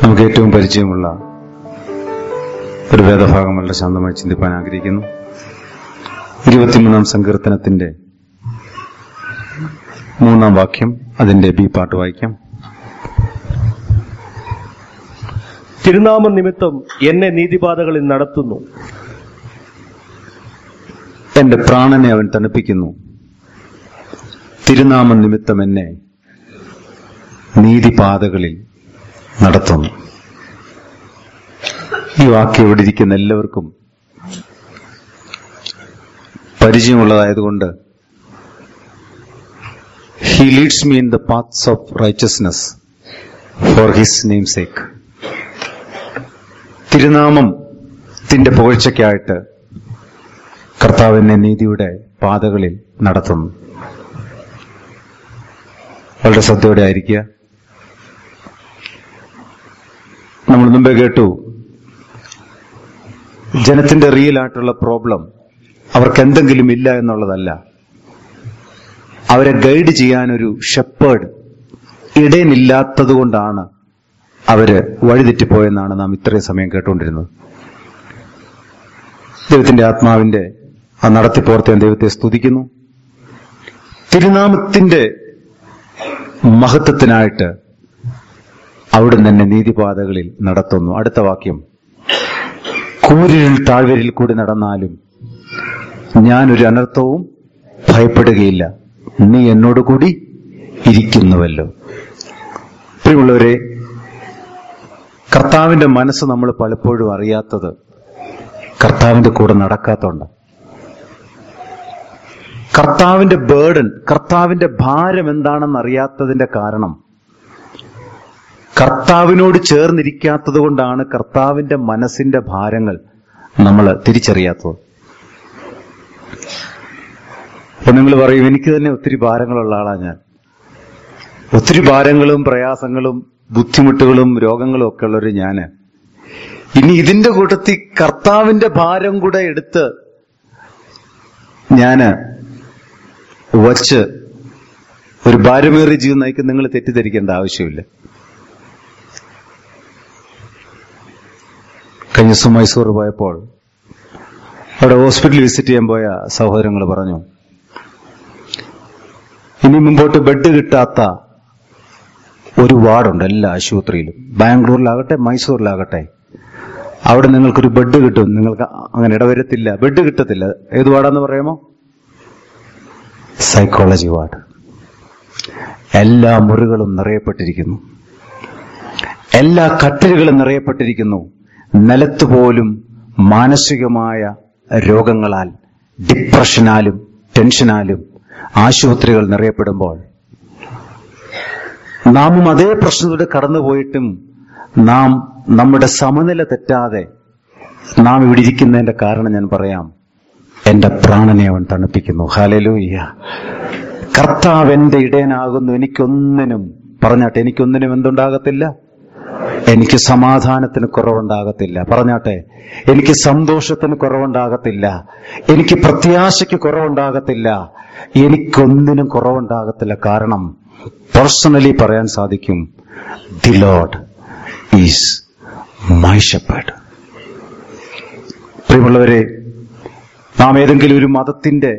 നമുക്ക് ഏറ്റവും പരിചയമുള്ള ഒരു വേദഭാഗം വളരെ ശാന്തമായി ചിന്തിപ്പാൻ ആഗ്രഹിക്കുന്നു ഇരുപത്തിമൂന്നാം സങ്കീർത്തനത്തിന്റെ മൂന്നാം വാക്യം അതിന്റെ ബി പാട്ട് വായിക്കാം തിരുനാമ നിമിത്തം എന്നെ നീതിപാതകളിൽ നടത്തുന്നു എന്റെ പ്രാണനെ അവൻ തണുപ്പിക്കുന്നു തിരുനാമ നിമിത്തം എന്നെ നീതിപാതകളിൽ നടത്തുന്നു ഈ വാക്യം ഇവിടെ ഇരിക്കുന്ന എല്ലാവർക്കും പരിചയമുള്ളതായതുകൊണ്ട് he leads me in the paths of righteousness for his name sake തിരുനാമത്തിന്റെ പുകഴ്ചയ്ക്കായിട്ട് കർത്താവിനെ നീതിയുടെ പാതകളിൽ നടത്തുന്നു വളരെ ശ്രദ്ധയോടെ ആയിരിക്കുക നമ്മൾ മുമ്പേ കേട്ടു ജനത്തിന്റെ റിയൽ ആയിട്ടുള്ള പ്രോബ്ലം അവർക്ക് എന്തെങ്കിലും ഇല്ല എന്നുള്ളതല്ല അവരെ ഗൈഡ് ചെയ്യാൻ ഒരു ഷെപ്പേർഡ് ഇടയനില്ലാത്തത് കൊണ്ടാണ് അവര് വഴിതെറ്റിപ്പോയെന്നാണ് നാം ഇത്രയും സമയം കേട്ടുകൊണ്ടിരുന്നത് ദൈവത്തിന്റെ ആത്മാവിന്റെ ആ നടത്തിപ്പോർത്ത് ഞാൻ ദൈവത്തെ സ്തുതിക്കുന്നു തിരുനാമത്തിന്റെ മഹത്വത്തിനായിട്ട് അവിടുന്ന് തന്നെ നീതിപാതകളിൽ നടത്തുന്നു അടുത്ത വാക്യം കൂരിൽ താഴ്വരിൽ കൂടി നടന്നാലും ഞാനൊരു അനർത്ഥവും ഭയപ്പെടുകയില്ല നീ എന്നോട് കൂടി ഇരിക്കുന്നുവല്ലോ പ്രിയമുള്ളവരെ കർത്താവിന്റെ മനസ്സ് നമ്മൾ പലപ്പോഴും അറിയാത്തത് കർത്താവിന്റെ കൂടെ നടക്കാത്തോണ്ട് കർത്താവിന്റെ ബേർഡൻ കർത്താവിന്റെ ഭാരം എന്താണെന്ന് അറിയാത്തതിന്റെ കാരണം കർത്താവിനോട് ചേർന്നിരിക്കാത്തത് കൊണ്ടാണ് കർത്താവിന്റെ മനസ്സിന്റെ ഭാരങ്ങൾ നമ്മൾ തിരിച്ചറിയാത്തത് അപ്പൊ നിങ്ങൾ പറയും എനിക്ക് തന്നെ ഒത്തിരി ഭാരങ്ങളുള്ള ആളാ ഞാൻ ഒത്തിരി ഭാരങ്ങളും പ്രയാസങ്ങളും ബുദ്ധിമുട്ടുകളും രോഗങ്ങളും ഒക്കെ ഉള്ളൊരു ഞാന് ഇനി ഇതിന്റെ കൂട്ടത്തിൽ കർത്താവിന്റെ ഭാരം കൂടെ എടുത്ത് ഞാന് വച്ച് ഒരു ഭാരമേറിയ ജീവിതം നയിക്കാൻ നിങ്ങൾ തെറ്റിദ്ധരിക്കേണ്ട ആവശ്യമില്ല കഴിഞ്ഞ ദിവസം മൈസൂർ പോയപ്പോൾ അവിടെ ഹോസ്പിറ്റലിൽ വിസിറ്റ് ചെയ്യാൻ പോയ സഹോദരങ്ങൾ പറഞ്ഞു ഇനി മുമ്പോട്ട് ബെഡ് കിട്ടാത്ത ഒരു വാർഡുണ്ട് എല്ലാ ആശുപത്രിയിലും ബാംഗ്ലൂരിലാകട്ടെ മൈസൂരിലാകട്ടെ അവിടെ നിങ്ങൾക്കൊരു ബെഡ് കിട്ടും നിങ്ങൾക്ക് അങ്ങനെ ഇടവരത്തില്ല ബെഡ് കിട്ടത്തില്ല ഏത് വാർഡാന്ന് പറയാമോ സൈക്കോളജി വാർഡ് എല്ലാ മുറികളും നിറയപ്പെട്ടിരിക്കുന്നു എല്ലാ കട്ടിലുകളും നിറയപ്പെട്ടിരിക്കുന്നു നിലത്ത് പോലും മാനസികമായ രോഗങ്ങളാൽ ഡിപ്രഷനാലും ടെൻഷനാലും ആശുപത്രികൾ നിറയപ്പെടുമ്പോൾ നാമും അതേ പ്രശ്നത്തിലൂടെ കടന്നുപോയിട്ടും നാം നമ്മുടെ സമനില തെറ്റാതെ നാം ഇവിടെ ഇരിക്കുന്നതിന്റെ കാരണം ഞാൻ പറയാം എന്റെ പ്രാണനെ അവൻ തണുപ്പിക്കുന്നു ഹാലലൂയ്യ കർത്താവ് എന്റെ ഇടയനാകുന്നു എനിക്കൊന്നിനും പറഞ്ഞാട്ടെ എനിക്കൊന്നിനും എന്തുണ്ടാകത്തില്ല എനിക്ക് സമാധാനത്തിന് കുറവുണ്ടാകത്തില്ല പറഞ്ഞാട്ടെ എനിക്ക് സന്തോഷത്തിന് കുറവുണ്ടാകത്തില്ല എനിക്ക് പ്രത്യാശയ്ക്ക് കുറവുണ്ടാകത്തില്ല എനിക്കൊന്നിനും കുറവുണ്ടാകത്തില്ല കാരണം പേഴ്സണലി പറയാൻ സാധിക്കും the Lord is my shepherd പ്രിയമുള്ളവരെ നാം ഏതെങ്കിലും ഒരു മതത്തിന്റെ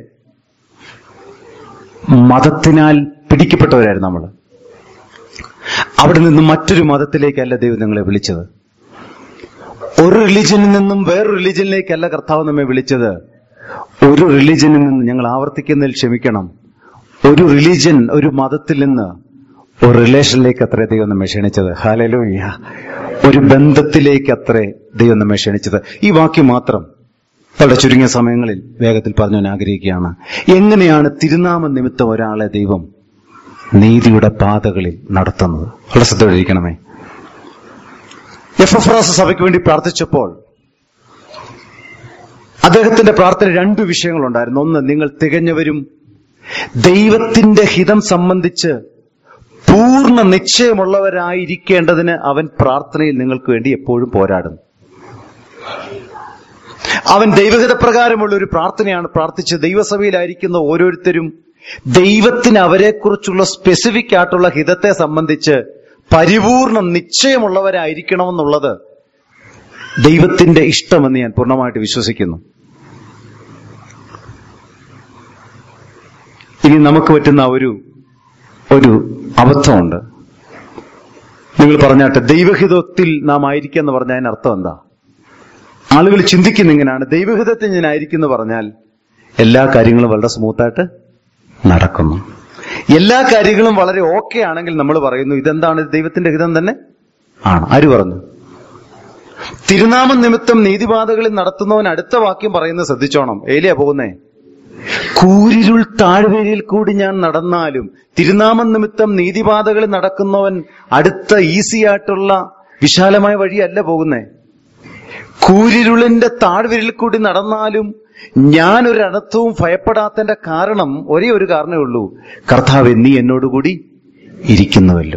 മതത്തിനാൽ പിടിക്കപ്പെട്ടവരായിരുന്നു നമ്മൾ അവിടെ നിന്ന് മറ്റൊരു മതത്തിലേക്കല്ല ദൈവം നിങ്ങളെ വിളിച്ചത് ഒരു റിലിജനിൽ നിന്നും വേറൊരു റിലിജനിലേക്കല്ല കർത്താവ് നമ്മെ വിളിച്ചത് ഒരു റിലിജനിൽ നിന്ന് ഞങ്ങൾ ആവർത്തിക്കുന്നതിൽ ക്ഷമിക്കണം ഒരു റിലിജൻ ഒരു മതത്തിൽ നിന്ന് ഒരു റിലേഷനിലേക്ക് അത്രേ ദൈവം നമ്മെ ക്ഷണിച്ചത് ഹാലലൂയ്യ ഒരു ബന്ധത്തിലേക്ക് അത്രേ ദൈവം നമ്മെ ക്ഷണിച്ചത് ഈ വാക്യം മാത്രം വളരെ ചുരുങ്ങിയ സമയങ്ങളിൽ വേഗത്തിൽ പറഞ്ഞു ഞാൻ ആഗ്രഹിക്കുകയാണ് എങ്ങനെയാണ് തിരുനാമ നിമിത്തം ഒരാളെ ദൈവം നീതിയുടെ പാതകളിൽ നടത്തുന്നത് വളരെ ശ്രദ്ധയിരിക്കണമേ എഫ് എഫ് സഭയ്ക്ക് വേണ്ടി പ്രാർത്ഥിച്ചപ്പോൾ അദ്ദേഹത്തിന്റെ പ്രാർത്ഥന രണ്ടു വിഷയങ്ങളുണ്ടായിരുന്നു ഒന്ന് നിങ്ങൾ തികഞ്ഞവരും ദൈവത്തിന്റെ ഹിതം സംബന്ധിച്ച് പൂർണ്ണ നിശ്ചയമുള്ളവരായിരിക്കേണ്ടതിന് അവൻ പ്രാർത്ഥനയിൽ നിങ്ങൾക്ക് വേണ്ടി എപ്പോഴും പോരാടുന്നു അവൻ ദൈവഹിത പ്രകാരമുള്ള ഒരു പ്രാർത്ഥനയാണ് പ്രാർത്ഥിച്ചത് ദൈവസഭയിലായിരിക്കുന്ന ഓരോരുത്തരും ദൈവത്തിന് അവരെക്കുറിച്ചുള്ള സ്പെസിഫിക് ആയിട്ടുള്ള ഹിതത്തെ സംബന്ധിച്ച് പരിപൂർണ നിശ്ചയമുള്ളവരായിരിക്കണമെന്നുള്ളത് ദൈവത്തിന്റെ ഇഷ്ടമെന്ന് ഞാൻ പൂർണ്ണമായിട്ട് വിശ്വസിക്കുന്നു ഇനി നമുക്ക് പറ്റുന്ന ഒരു ഒരു അബദ്ധമുണ്ട് നിങ്ങൾ പറഞ്ഞാട്ടെ ദൈവഹിതത്തിൽ നാം ആയിരിക്കുക എന്ന് പറഞ്ഞാൽ അതിന് അർത്ഥം എന്താ ആളുകൾ ചിന്തിക്കുന്ന ഇങ്ങനെയാണ് ദൈവഹിതത്തിൽ ഞാൻ ആയിരിക്കും എന്ന് പറഞ്ഞാൽ എല്ലാ കാര്യങ്ങളും വളരെ സ്മൂത്തായിട്ട് നടക്കുന്നു എല്ലാ കാര്യങ്ങളും വളരെ ഓക്കെ ആണെങ്കിൽ നമ്മൾ പറയുന്നു ഇതെന്താണ് ഇത് ദൈവത്തിന്റെ ഹിതം തന്നെ ആണ് ആര് പറഞ്ഞു തിരുനാമം നിമിത്തം നീതിബാധകളിൽ നടത്തുന്നവൻ അടുത്ത വാക്യം പറയുന്നത് ശ്രദ്ധിച്ചോണം ഏലിയ പോകുന്നേ കൂരിരുൾ താഴ്വരയിൽ കൂടി ഞാൻ നടന്നാലും തിരുനാമം നിമിത്തം നീതിപാതകളിൽ നടക്കുന്നവൻ അടുത്ത ഈസി ആയിട്ടുള്ള വിശാലമായ വഴിയല്ല പോകുന്നേ കൂരിരുളിന്റെ താഴ്വരയിൽ കൂടി നടന്നാലും ഞാൻ ഒരടത്തവും ഭയപ്പെടാത്തതിന്റെ കാരണം ഒരേ ഒരു കാരണമേ ഉള്ളൂ കർത്താവ് നീ എന്നോടുകൂടി ഇരിക്കുന്നുവല്ലോ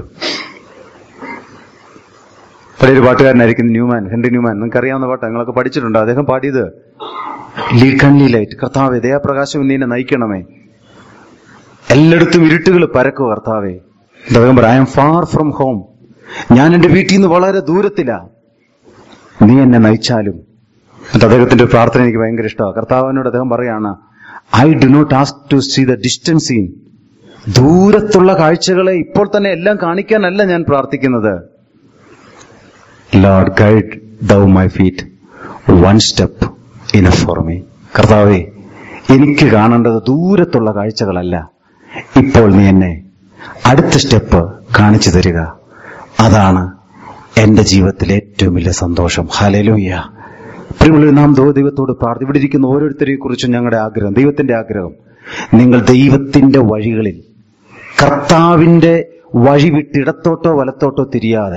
പഴയൊരു പാട്ടുകാരനായിരിക്കും ന്യൂമാൻ ഹെൻറി ന്യൂമാൻ നിങ്ങൾക്ക് അറിയാവുന്ന പാട്ട് നിങ്ങളൊക്കെ പഠിച്ചിട്ടുണ്ടോ അദ്ദേഹം പാടിയത് ലീഡ് കണ്ണി ലൈറ്റ് കർത്താവെ ദയാപ്രകാശം നീ എന്നെ നയിക്കണമേ എല്ലായിടത്തും ഇരുട്ടുകൾ പരക്കുക കർത്താവെ അദ്ദേഹം പറ I am far from home ഞാൻ എന്റെ വീട്ടിൽ നിന്ന് വളരെ ദൂരത്തിലാ നീ എന്നെ നയിച്ചാലും എന്നിട്ട് അദ്ദേഹത്തിന്റെ ഒരു പ്രാർത്ഥന എനിക്ക് ഭയങ്കര ഇഷ്ടമാണ് കർത്താവിനോട് അദ്ദേഹം പറയാണ് I do not ask to see the distance in ദൂരത്തുള്ള കാഴ്ചകളെ ഇപ്പോൾ തന്നെ എല്ലാം കാണിക്കാനല്ല ഞാൻ പ്രാർത്ഥിക്കുന്നത് Lord guide thou my feet one step in for me കർത്താവേ എനിക്ക് കാണേണ്ടത് ദൂരത്തുള്ള കാഴ്ചകളല്ല ഇപ്പോൾ നീ എന്നെ അടുത്ത സ്റ്റെപ്പ് കാണിച്ചു തരിക അതാണ് എന്റെ ജീവിതത്തിലെ ഏറ്റവും വലിയ സന്തോഷം ഹലലൂയ പ്രിയമുള്ള നാം ദോ ദൈവത്തോട് പ്രാർത്ഥി ഇവിടെ ഇരിക്കുന്ന ഓരോരുത്തരെയും കുറിച്ചും ഞങ്ങളുടെ ആഗ്രഹം ദൈവത്തിന്റെ ആഗ്രഹം നിങ്ങൾ ദൈവത്തിന്റെ വഴികളിൽ കർത്താവിന്റെ വഴി വിട്ടിടത്തോട്ടോ വലത്തോട്ടോ തിരിയാതെ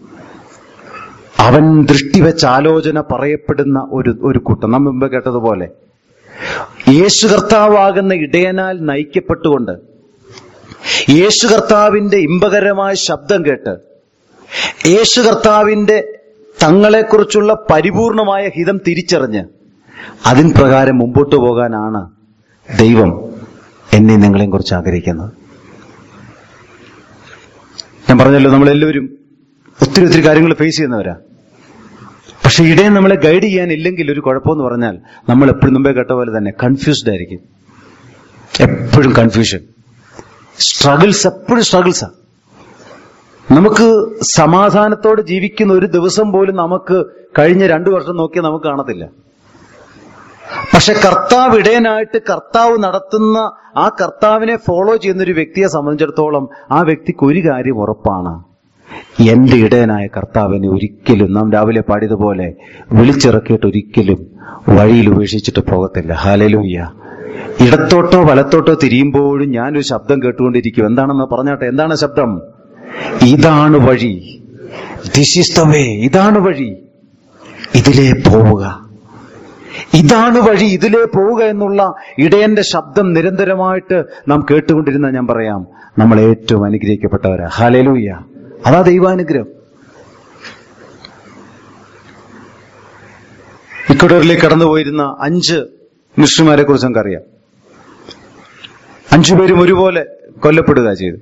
അവൻ ദൃഷ്ടി വെച്ച ആലോചന പറയപ്പെടുന്ന ഒരു ഒരു കൂട്ടം നാം മുമ്പ് കേട്ടതുപോലെ യേശു കർത്താവാകുന്ന ഇടയനാൽ നയിക്കപ്പെട്ടുകൊണ്ട് യേശു കർത്താവിന്റെ ഇമ്പകരമായ ശബ്ദം കേട്ട് യേശു കർത്താവിന്റെ തങ്ങളെക്കുറിച്ചുള്ള പരിപൂർണമായ ഹിതം തിരിച്ചറിഞ്ഞ് അതിൻ പ്രകാരം മുമ്പോട്ട് പോകാനാണ് ദൈവം എന്നെ നിങ്ങളെയും കുറിച്ച് ആഗ്രഹിക്കുന്നത് ഞാൻ പറഞ്ഞല്ലോ നമ്മളെല്ലാവരും ഒത്തിരി ഒത്തിരി കാര്യങ്ങൾ ഫേസ് ചെയ്യുന്നവരാ പക്ഷെ ഇടയിൽ നമ്മളെ ഗൈഡ് ചെയ്യാനില്ലെങ്കിൽ ഒരു കുഴപ്പമെന്ന് പറഞ്ഞാൽ നമ്മൾ എപ്പോഴും മുമ്പേ കേട്ട പോലെ തന്നെ കൺഫ്യൂസ്ഡ് ആയിരിക്കും എപ്പോഴും കൺഫ്യൂഷൻ സ്ട്രഗിൾസ് എപ്പോഴും സ്ട്രഗിൾസാ നമുക്ക് സമാധാനത്തോടെ ജീവിക്കുന്ന ഒരു ദിവസം പോലും നമുക്ക് കഴിഞ്ഞ രണ്ടു വർഷം നോക്കിയാൽ നമുക്ക് കാണത്തില്ല പക്ഷെ കർത്താവ് ഇടയനായിട്ട് കർത്താവ് നടത്തുന്ന ആ കർത്താവിനെ ഫോളോ ചെയ്യുന്ന ഒരു വ്യക്തിയെ സംബന്ധിച്ചിടത്തോളം ആ വ്യക്തിക്ക് ഒരു കാര്യം ഉറപ്പാണ് എന്റെ ഇടയനായ കർത്താവിനെ ഒരിക്കലും നാം രാവിലെ പാടിയതുപോലെ വിളിച്ചിറക്കിയിട്ട് ഒരിക്കലും വഴിയിൽ ഉപേക്ഷിച്ചിട്ട് പോകത്തില്ല ഹാലലൂയ്യ ഇടത്തോട്ടോ വലത്തോട്ടോ തിരിയുമ്പോഴും ഞാനൊരു ശബ്ദം കേട്ടുകൊണ്ടിരിക്കും എന്താണെന്ന് പറഞ്ഞാട്ടെ എന്താണ് ശബ്ദം ഇതാണ് വഴി ദിസ് ഈസ് ദ വേ ഇതാണ് വഴി ഇതിലേ പോവുക ഇതാണ് വഴി ഇതിലേ പോവുക എന്നുള്ള ഇടയന്റെ ശബ്ദം നിരന്തരമായിട്ട് നാം കേട്ടുകൊണ്ടിരുന്ന ഞാൻ പറയാം നമ്മൾ ഏറ്റവും അനുഗ്രഹിക്കപ്പെട്ടവരാ ഹാലലൂയ്യ അതാ ദൈവാനുഗ്രഹം ഇക്വഡോറിലേക്ക് കടന്നുപോയിരുന്ന അഞ്ച് മിഷണറിമാരെ കുറിച്ച് നമുക്കറിയാം അഞ്ചുപേരും ഒരുപോലെ കൊല്ലപ്പെടുക ചെയ്തു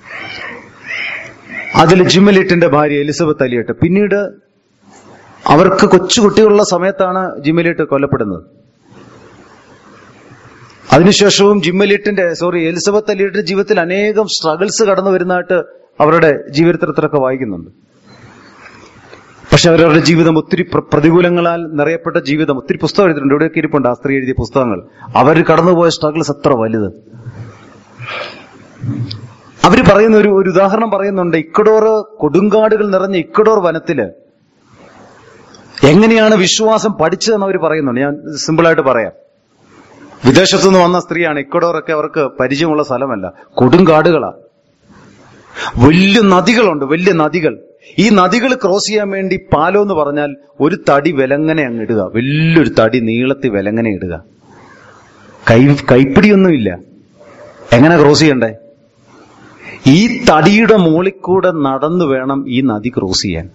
അതിൽ ജിമ്മലിറ്റിന്റെ ഭാര്യ എലിസബത്ത് അലിയട്ട് പിന്നീട് അവർക്ക് കൊച്ചു കുട്ടികളുള്ള സമയത്താണ് ജിമ്മലിറ്റ് കൊല്ലപ്പെടുന്നത് അതിനുശേഷവും ജിമ്മലിറ്റിന്റെ സോറി എലിസബത്ത് അലിയുടെ ജീവിതത്തിൽ അനേകം സ്ട്രഗിൾസ് കടന്നു വരുന്നതായിട്ട് അവരുടെ ജീവിതത്തിലൊക്കെ വായിക്കുന്നുണ്ട് പക്ഷെ അവരവരുടെ ജീവിതം ഒത്തിരി പ്ര- പ്രതികൂലങ്ങളാൽ നിറയപ്പെട്ട ജീവിതം ഒത്തിരി പുസ്തകം എഴുതിയിട്ടുണ്ട് ഇവിടെയൊക്കെ ഇരിപ്പുണ്ട് ആ സ്ത്രീ എഴുതിയ പുസ്തകങ്ങൾ അവർ കടന്നുപോയ സ്ട്രഗിൾസ് എത്ര വലുത് അവര് പറയുന്ന ഒരു ഒരു ഉദാഹരണം പറയുന്നുണ്ട് ഇക്കഡോർ കൊടുങ്കാടുകൾ നിറഞ്ഞ ഇക്കഡോർ വനത്തില് എങ്ങനെയാണ് വിശ്വാസം പഠിച്ചതെന്ന് അവർ പറയുന്നുണ്ട് ഞാൻ സിമ്പിളായിട്ട് പറയാം വിദേശത്തു നിന്ന് വന്ന സ്ത്രീയാണ് ഇക്കഡോർ ഒക്കെ അവർക്ക് പരിചയമുള്ള സ്ഥലമല്ല കൊടുങ്കാടുകളാ വലിയ നദികളുണ്ട് വലിയ നദികൾ ഈ നദികൾ ക്രോസ് ചെയ്യാൻ വേണ്ടി പാലം എന്ന് പറഞ്ഞാൽ ഒരു തടി വിലങ്ങനെ അങ്ങ് ഇടുക വലിയൊരു തടി നീളത്തിൽ വിലങ്ങനെ ഇടുക കൈ കൈപ്പിടിയൊന്നുമില്ല എങ്ങനെ ക്രോസ് ചെയ്യണ്ടേ ഈ തടിയുടെ മുകളിൽ കൂടെ നടന്നു വേണം ഈ നദി ക്രോസ് ചെയ്യാൻ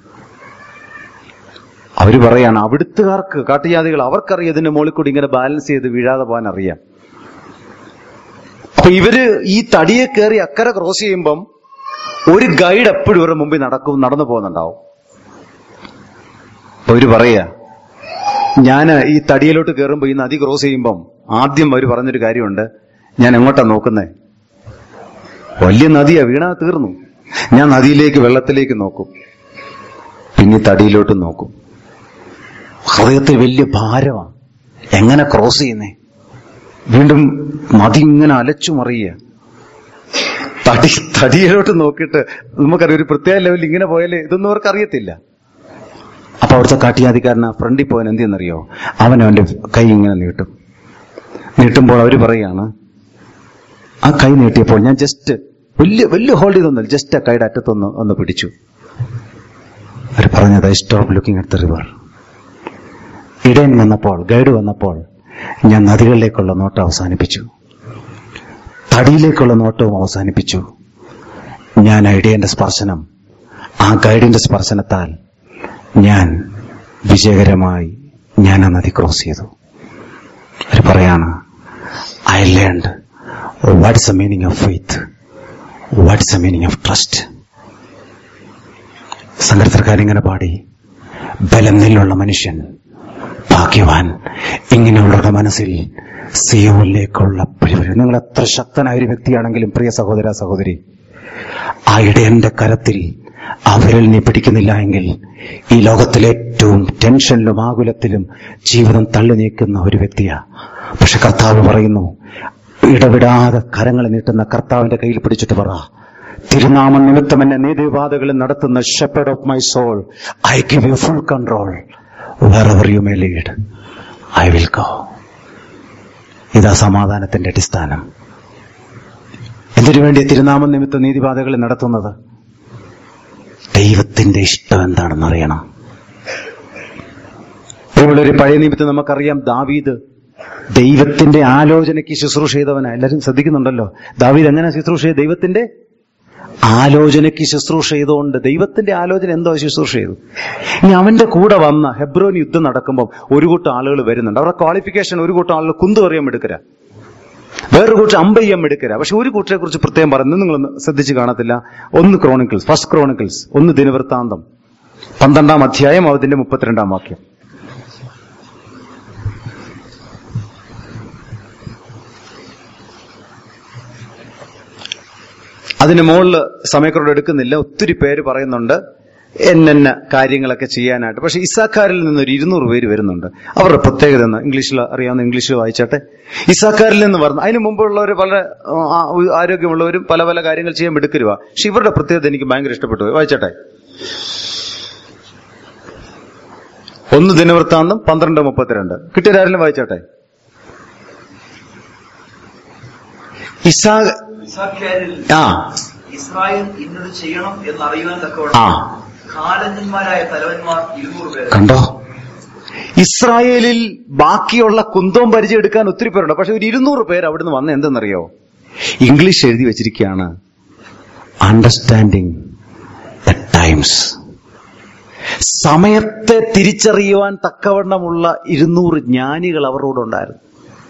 അവര് പറയാണ് അവിടുത്തുകാർക്ക് കാട്ടുജാതികൾ അവർക്കറിയാം ഇതിന്റെ മുകളിൽ കൂടി ഇങ്ങനെ ബാലൻസ് ചെയ്ത് വീഴാതെ പോകാൻ അറിയാം അപ്പൊ ഇവര് ഈ തടിയെ കയറി അക്കരെ ക്രോസ് ചെയ്യുമ്പം ഒരു ഗൈഡ് എപ്പോഴും ഇവരുടെ മുമ്പിൽ നടക്കും നടന്നു പോകുന്നുണ്ടാവും അപ്പൊ അവര് പറയാ ഞാൻ ഈ തടിയിലോട്ട് കയറുമ്പോ ഈ നദി ക്രോസ് ചെയ്യുമ്പം ആദ്യം അവര് പറഞ്ഞൊരു കാര്യമുണ്ട് ഞാൻ എങ്ങോട്ടാ നോക്കുന്നേ വലിയ നദിയാ വീണാ തീർന്നു ഞാൻ നദിയിലേക്ക് വെള്ളത്തിലേക്ക് നോക്കും പിന്നെ ഈ തടിയിലോട്ട് നോക്കും ഹൃദയത്തിൽ വലിയ ഭാരമാണ് എങ്ങനെ ക്രോസ് ചെയ്യുന്നേ വീണ്ടും നദി ഇങ്ങനെ അലച്ചു മറിയുക തടി തടിയിലോട്ട് നോക്കിയിട്ട് നമുക്കറിയാം ഒരു പ്രത്യേക ലെവലിൽ ഇങ്ങനെ പോയാലേ ഇതൊന്നും അവർക്ക് അറിയത്തില്ല അപ്പൊ അവിടുത്തെ കാട്ടിയാധികാരൻ ആ ഫ്രണ്ടിൽ പോകാൻ എന്തെന്നറിയോ അവൻ അവന്റെ കൈ ഇങ്ങനെ നീട്ടും നീട്ടുമ്പോൾ അവര് പറയാണ് ആ കൈ നീട്ടിയപ്പോൾ ഞാൻ ജസ്റ്റ് വലിയ വലിയ ഹോൾഡ് ചെയ്തൊന്നുമില്ല ജസ്റ്റ് ആ കൈയുടെ അറ്റത്തൊന്ന് ഒന്ന് പിടിച്ചു അവർ പറഞ്ഞത് I stop looking at the river ഇടയൻ വന്നപ്പോൾ ഗൈഡ് വന്നപ്പോൾ ഞാൻ നദികളിലേക്കുള്ള നോട്ടം അവസാനിപ്പിച്ചു തടിയിലേക്കുള്ള നോട്ടവും അവസാനിപ്പിച്ചു ഞാൻ ആ ഇടയന്റെ സ്പർശനം ആ ഗൈഡിന്റെ സ്പർശനത്താൽ ഞാൻ വിജയകരമായി ഞാൻ ആ നദി ക്രോസ് ചെയ്തു അവർ പറയാണ് I learned what's a meaning of faith what's a meaning of trust സങ്കീർത്തനക്കാരിങ്ങനെ പാടി ബലം നെല്ലുള്ള മനുഷ്യൻ ഭാഗ്യവാൻ ഇങ്ങനെയുള്ളവരുടെ മനസ്സിൽ സിയോനിലേക്കുള്ള പരിപാടി നിങ്ങൾ എത്ര ശക്തനായ ഒരു വ്യക്തിയാണെങ്കിലും പ്രിയ സഹോദര സഹോദരി ആ ഇടയന്റെ കരത്തിൽ ആ വിരൽ നീ പിടിക്കുന്നില്ല എങ്കിൽ ഈ ലോകത്തിലെ ഏറ്റവും ടെൻഷനിലും ആകുലത്തിലും ജീവിതം തള്ളി നീക്കുന്ന ഒരു വ്യക്തിയാ പക്ഷെ കർത്താവ് പറയുന്നു ഇടവിടാതെ കരങ്ങൾ നീട്ടുന്ന കർത്താവിന്റെ കയ്യിൽ പിടിച്ചിട്ട് പറ തിരുനാമം നിമിത്തം എന്നെ നീതിപാതകളിൽ നടത്തുന്ന shepherd of my soul I give you full control wherever you may lead I will go ഇതാ സമാധാനത്തിന്റെ അടിസ്ഥാനം എന്തിനു വേണ്ടി തിരുനാമം നിമിത്തം നീതിപാതകളിൽ നടത്തുന്നത് ദൈവത്തിന്റെ ഇഷ്ടം എന്താണെന്ന് അറിയണം ഒരു പഴയ നിമിത്തം നമുക്കറിയാം ദാവീദ് ദൈവത്തിന്റെ ആലോചനയ്ക്ക് ശുശ്രൂഷ ചെയ്തവനാ എല്ലാവരും ശ്രദ്ധിക്കുന്നുണ്ടല്ലോ ദാവീദ് എങ്ങനെ ശുശ്രൂഷ ചെയ്തു ദൈവത്തിന്റെ ആലോചനയ്ക്ക് ശുശ്രൂഷ ചെയ്തുകൊണ്ട് ദൈവത്തിന്റെ ആലോചന എന്തോ ശുശ്രൂഷ ചെയ്തു ഇനി അവന്റെ കൂടെ വന്ന ഹെബ്രോൻ യുദ്ധം നടക്കുമ്പോൾ ഒരു കൂട്ടം ആളുകൾ വരുന്നുണ്ട് അവരുടെ ക്വാളിഫിക്കേഷൻ ഒരു കൂട്ടം ആളുകൾ കുന്തുവറിയാൻ എടുക്കര വേറൊരു കൂട്ടം അമ്പയ്യം എടുക്കര പക്ഷെ ഒരു കൂട്ടരെ കുറിച്ച് പ്രത്യേകം പറയുന്നത് നിങ്ങൾ ശ്രദ്ധിച്ച് കാണത്തില്ല ഒന്ന് ക്രോണിക്കിൾസ് ഫസ്റ്റ് ക്രോണിക്കിൾസ് ഒന്ന് ദിനവൃത്താന്തം പന്ത്രണ്ടാം അധ്യായം അതിന്റെ മുപ്പത്തിരണ്ടാം വാക്യം അതിന് മുകളിൽ സമയക്രോട് എടുക്കുന്നില്ല ഒത്തിരി പേര് പറയുന്നുണ്ട് എന്നെന്ന കാര്യങ്ങളൊക്കെ ചെയ്യാനായിട്ട് പക്ഷെ ഇസാക്കാരിൽ നിന്ന് ഒരു ഇരുന്നൂറ് പേര് വരുന്നുണ്ട് അവരുടെ പ്രത്യേകത എന്ന് ഇംഗ്ലീഷിൽ അറിയാവുന്ന ഇംഗ്ലീഷിൽ വായിച്ചാട്ടെ ഇസാക്കാരിൽ നിന്ന് പറഞ്ഞു അതിന് മുമ്പുള്ളവർ വളരെ ആ, ആരോഗ്യമുള്ളവരും പല പല കാര്യങ്ങൾ ചെയ്യാൻ എടുക്കരുക പക്ഷെ ഇവരുടെ പ്രത്യേകത എനിക്ക് ഭയങ്കര ഇഷ്ടപ്പെട്ടു പോയി. വായിച്ചാട്ടെ ഒന്ന് ദിനവൃത്താന്തം പന്ത്രണ്ട് മുപ്പത്തിരണ്ട് കിട്ടിയതാരെങ്കിലും വായിച്ചാട്ടെ ഇസാ ഇസാഖ്യാരിൽ ആ ഇസ്രായേൽ ഇന്നത് ചെയ്യണം എന്നറിയുവാൻ ആ തക്കവണ്ണം കാലന്മാരായ തലവന്മാർ ഇരുന്നൂറ് പേര് കണ്ടോ ഇസ്രായേലിൽ ബാക്കിയുള്ള കുന്തവും പരിചയം എടുക്കാൻ ഒത്തിരി പേരുണ്ട് പക്ഷെ ഒരു ഇരുന്നൂറ് പേര് അവിടുന്ന് വന്ന എന്തെന്നറിയോ ഇംഗ്ലീഷ് എഴുതി വെച്ചിരിക്കുകയാണ് അണ്ടർസ്റ്റാൻഡിങ് ദ ടൈംസ് സമയത്തെ തിരിച്ചറിയുവാൻ തക്കവണ്ണമുള്ള ഇരുന്നൂറ് ജ്ഞാനികൾ അവരോടുണ്ടായിരുന്നു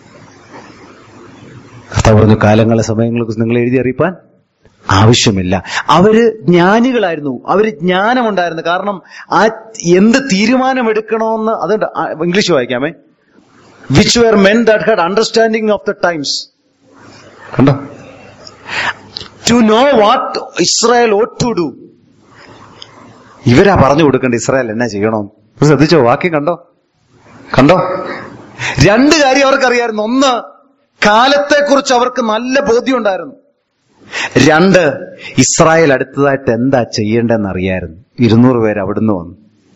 കഥ പറഞ്ഞു കാലങ്ങളെ സമയങ്ങളെ കുറിച്ച് നിങ്ങൾ എഴുതി അറിയിപ്പാൻ ആവശ്യമില്ല അവര് ജ്ഞാനികളായിരുന്നു അവര് ജ്ഞാനമുണ്ടായിരുന്നു കാരണം ആ എന്ത് തീരുമാനമെടുക്കണമെന്ന് അതുകൊണ്ട് ആ, ഇംഗ്ലീഷ് വായിക്കാമേ which were men that had understanding of the times കണ്ടോ to know what Israel ought to do ഇവരാ പറഞ്ഞു കൊടുക്കേണ്ട ഇസ്രായേൽ എന്നാ ചെയ്യണം ശ്രദ്ധിച്ചോ വാക്യം കണ്ടോ കണ്ടോ രണ്ട് കാര്യം അവർക്കറിയായിരുന്നു ഒന്ന് കാലത്തെക്കുറിച്ച് അവർക്ക് നല്ല ബോധ്യം ഉണ്ടായിരുന്നു രണ്ട് ഇസ്രായേൽ അടുത്തതായിട്ട് എന്താ ചെയ്യേണ്ടതെന്ന് അറിയായിരുന്നു ഇരുന്നൂറ് പേര് അവിടുന്ന് വന്നു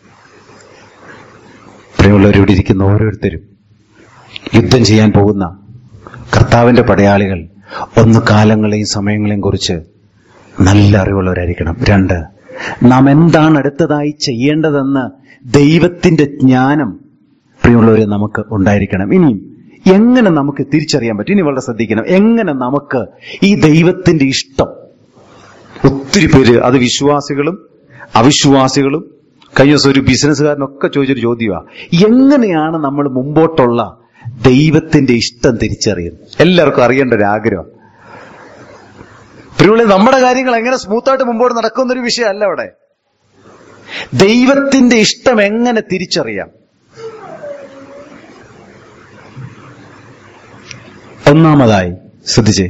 പ്രിയമുള്ളവർ ഇവിടെ ഇരിക്കുന്ന ഓരോരുത്തരും യുദ്ധം ചെയ്യാൻ പോകുന്ന കർത്താവിന്റെ പടയാളികൾ ഒന്ന് കാലങ്ങളെയും സമയങ്ങളെയും കുറിച്ച് നല്ല അറിവുള്ളവരായിരിക്കണം രണ്ട് നാം എന്താണ് അടുത്തതായി ചെയ്യേണ്ടതെന്ന് ദൈവത്തിന്റെ ജ്ഞാനം പ്രിയമുള്ളവരെ നമുക്ക് ഉണ്ടായിരിക്കണം ഇനിയും എങ്ങനെ നമുക്ക് തിരിച്ചറിയാൻ പറ്റും ഇനി വളരെ ശ്രദ്ധിക്കണം എങ്ങനെ നമുക്ക് ഈ ദൈവത്തിന്റെ ഇഷ്ടം ഒത്തിരി പേര് അത് വിശ്വാസികളും അവിശ്വാസികളും കഴിഞ്ഞ ദിവസം ഒരു ബിസിനസ്സുകാരനൊക്കെ ചോദിച്ചൊരു ചോദ്യമാണ് എങ്ങനെയാണ് നമ്മൾ മുമ്പോട്ടുള്ള ദൈവത്തിന്റെ ഇഷ്ടം തിരിച്ചറിയുന്നത് എല്ലാവർക്കും അറിയേണ്ട ഒരു ആഗ്രഹം പ്രിയുള്ളി നമ്മുടെ കാര്യങ്ങൾ എങ്ങനെ സ്മൂത്തായിട്ട് മുമ്പോട്ട് നടക്കുന്നൊരു വിഷയമല്ല അവിടെ ദൈവത്തിന്റെ ഇഷ്ടം എങ്ങനെ തിരിച്ചറിയാം ഒന്നാമതായി ശ്രദ്ധിച്ചേ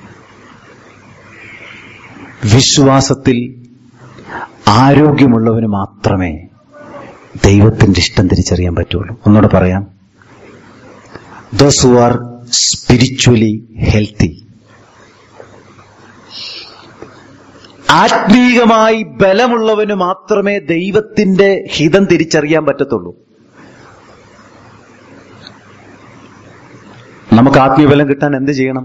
വിശ്വാസത്തിൽ ആരോഗ്യമുള്ളവന് മാത്രമേ ദൈവത്തിന്റെ ഇഷ്ടം തിരിച്ചറിയാൻ പറ്റുള്ളൂ ഒന്നുകൂടെ പറയാം those who are spiritually healthy ആത്മീകമായി ബലമുള്ളവന് മാത്രമേ ദൈവത്തിന്റെ ഹിതം തിരിച്ചറിയാൻ പറ്റത്തുള്ളൂ നമുക്ക് ആത്മീയ ബലം കിട്ടാൻ എന്ത് ചെയ്യണം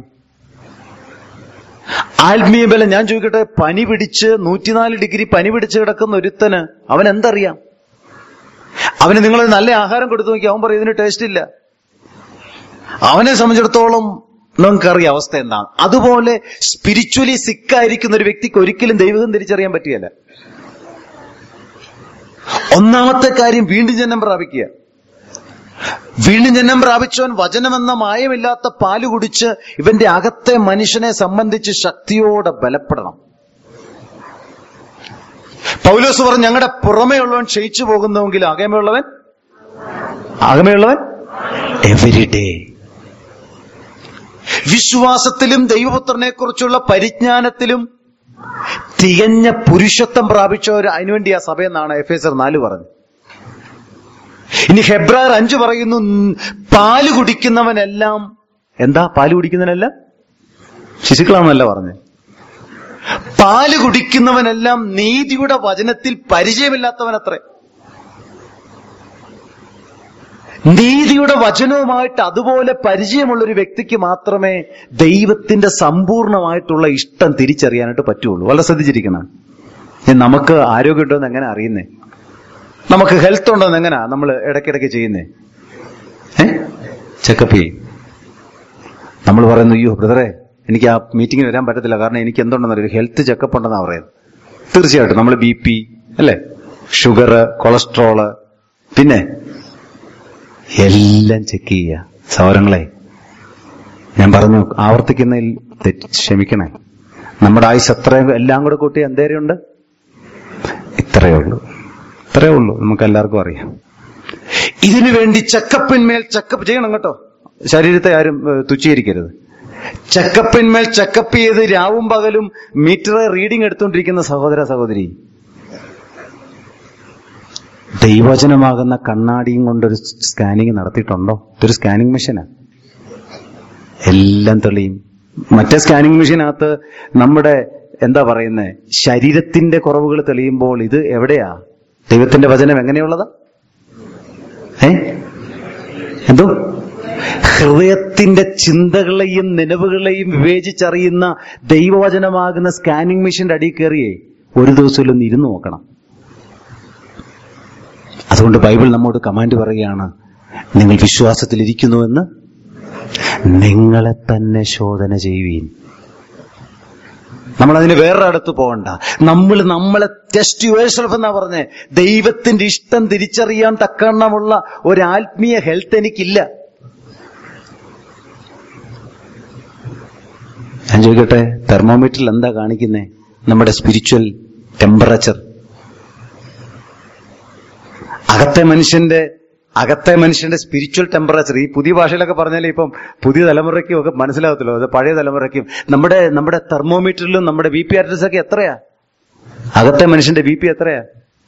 ആത്മീയ ബലം ഞാൻ ചോദിക്കട്ടെ പനി പിടിച്ച് നൂറ്റിനാല് ഡിഗ്രി പനി പിടിച്ച് കിടക്കുന്ന ഒരുത്തന് അവൻ എന്തറിയാം അവന് നിങ്ങൾ നല്ല ആഹാരം കൊടുത്തു നോക്കി അവൻ പറയും ഇതിന് ടേസ്റ്റ് ഇല്ല അവനെ സംബന്ധിച്ചിടത്തോളം നമുക്കറിയാം അവസ്ഥ എന്താണ് അതുപോലെ സ്പിരിച്വലി സിക്കായിരിക്കുന്ന ഒരു വ്യക്തിക്ക് ഒരിക്കലും ദൈവം തിരിച്ചറിയാൻ പറ്റുകയില്ല ഒന്നാമത്തെ കാര്യം വീണ്ടും ജന്മം പ്രാപിക്കുക വീണ്ടും ജന്മം പ്രാപിച്ചവൻ വചനമെന്ന മായമില്ലാത്ത പാല് കുടിച്ച് ഇവന്റെ അകത്തെ മനുഷ്യനെ സംബന്ധിച്ച് ശക്തിയോടെ ബലപ്പെടണം പൗലോസ് പറഞ്ഞു ഞങ്ങളുടെ പുറമേയുള്ളവൻ ക്ഷയിച്ചു പോകുന്നുവെങ്കിൽ അകമയുള്ളവൻ അകമയുള്ളവൻ എവരി ഡേ വിശ്വാസത്തിലും ദൈവപുത്രനെ കുറിച്ചുള്ള പരിജ്ഞാനത്തിലും തികഞ്ഞ പുരുഷത്വം പ്രാപിച്ചവർ അതിനുവേണ്ടി ആ സഭയെന്നാണ് എഫ് എസ് നാല് പറഞ്ഞു ഇനി ഹെബ്രാർ അഞ്ചു പറയുന്നു "ഉം, പാല് കുടിക്കുന്നവനെല്ലാം എന്താ പാല് കുടിക്കുന്നവനെല്ലാം ശിശുക്കളാണെന്നല്ല പറഞ്ഞു പാല് കുടിക്കുന്നവനെല്ലാം നീതിയുടെ വചനത്തിൽ പരിചയമില്ലാത്തവനത്രേ നീതിയുടെ വചനവുമായിട്ട് അതുപോലെ പരിചയമുള്ള ഒരു വ്യക്തിക്ക് മാത്രമേ ദൈവത്തിന്റെ സമ്പൂർണമായിട്ടുള്ള ഇഷ്ടം തിരിച്ചറിയാനായിട്ട് പറ്റുള്ളൂ വളരെ ശ്രദ്ധിച്ചിരിക്കണം ഇനി നമുക്ക് ആരോഗ്യം എന്ന് എങ്ങനെ അറിയുന്നേ നമുക്ക് ഹെൽത്ത് ഉണ്ടോന്ന് എങ്ങനെയാ നമ്മൾ ഇടയ്ക്കിടയ്ക്ക് ചെയ്യുന്നേ ഏ ചെക്കപ്പ് ചെയ്യും നമ്മൾ പറയുന്നു അയ്യോ ബ്രദറെ എനിക്ക് ആ മീറ്റിങ്ങിന് വരാൻ പറ്റത്തില്ല കാരണം എനിക്ക് എന്തുണ്ടെന്ന് അറിയാം ഹെൽത്ത് ചെക്കപ്പ് ഉണ്ടെന്നാ പറയുന്നത് തീർച്ചയായിട്ടും നമ്മൾ ബി പി അല്ലേ ഷുഗർ കൊളസ്ട്രോള് പിന്നെ എല്ലാം ചെക്ക് ചെയ്യുക സൗരങ്ങളെ ഞാൻ പറഞ്ഞു ആവർത്തിക്കുന്നതിൽ തെറ്റ് ക്ഷമിക്കണേ നമ്മുടെ ആയുസ് എത്രയും എല്ലാം കൂടെ കൂട്ടി എന്തേരെയുണ്ട് ഇത്രയേ ഉള്ളൂ ഇത്രയേ ഉള്ളൂ നമുക്ക് എല്ലാവർക്കും അറിയാം ഇതിനു വേണ്ടി ചെക്കപ്പിന്മേൽ ചെക്കപ്പ് ചെയ്യണം കേട്ടോ ശരീരത്തെ ആരും ഏഹ്, തുച്ഛീകരിക്കരുത് ചെക്കപ്പിന്മേൽ ചെക്കപ്പ് ചെയ്ത് രാവും പകലും മീറ്റർ റീഡിംഗ് എടുത്തുകൊണ്ടിരിക്കുന്ന സഹോദര സഹോദരി ദൈവചനമാകുന്ന കണ്ണാടിയും കൊണ്ടൊരു സ്കാനിങ് നടത്തിയിട്ടുണ്ടോ ഇതൊരു സ്കാനിങ് മെഷീനാ എല്ലാം തെളിയും മറ്റേ സ്കാനിങ് മെഷീനകത്ത് നമ്മുടെ എന്താ പറയുന്നത് ശരീരത്തിന്റെ കുറവുകൾ തെളിയുമ്പോൾ ഇത് എവിടെയാ ദൈവത്തിന്റെ വചനം എങ്ങനെയുള്ളതാ ഏ എന്തോ ഹൃദയത്തിന്റെ ചിന്തകളെയും നിലവുകളെയും വിവേചിച്ചറിയുന്ന ദൈവവചനമാകുന്ന സ്കാനിങ് മെഷീന്റെ അടിയിൽ കയറിയേ ഒരു ദിവസത്തിലൊന്ന് ഇരുന്ന് നോക്കണം അതുകൊണ്ട് ബൈബിൾ നമ്മോട് കമാൻഡ് പറയുകയാണ് നിങ്ങൾ വിശ്വാസത്തിലിരിക്കുന്നുവെന്ന് നിങ്ങളെ തന്നെ ശോധന ചെയ്യുവീൻ നമ്മൾ അതിന് വേറെ അടുത്ത് പോകണ്ട നമ്മൾ നമ്മളെ ടെസ്റ്റ് യുവേഴ്സെൽഫ് എന്നാ പറഞ്ഞേ ദൈവത്തിന്റെ ഇഷ്ടം തിരിച്ചറിയാൻ തക്കണ്ണമുള്ള ഒരു ആത്മീയ ഹെൽത്ത് എനിക്കില്ല ഞാൻ ചോദിക്കട്ടെ തെർമോമീറ്ററിൽ എന്താ കാണിക്കുന്നേ നമ്മുടെ സ്പിരിച്വൽ ടെമ്പറേച്ചർ അകത്തെ മനുഷ്യന്റെ അകത്തെ മനുഷ്യന്റെ സ്പിരിച്വൽ ടെമ്പറേച്ചർ ഈ പുതിയ ഭാഷയിലൊക്കെ പറഞ്ഞാൽ ഇപ്പം പുതിയ തലമുറയ്ക്കും ഒക്കെ മനസ്സിലാകത്തില്ലോ അത് പഴയ തലമുറയ്ക്കും നമ്മുടെ നമ്മുടെ തെർമോമീറ്ററിലും നമ്മുടെ ബി പി അഡ്രസ് ഒക്കെ എത്രയാ അകത്തെ മനുഷ്യന്റെ ബി പി എത്രയാ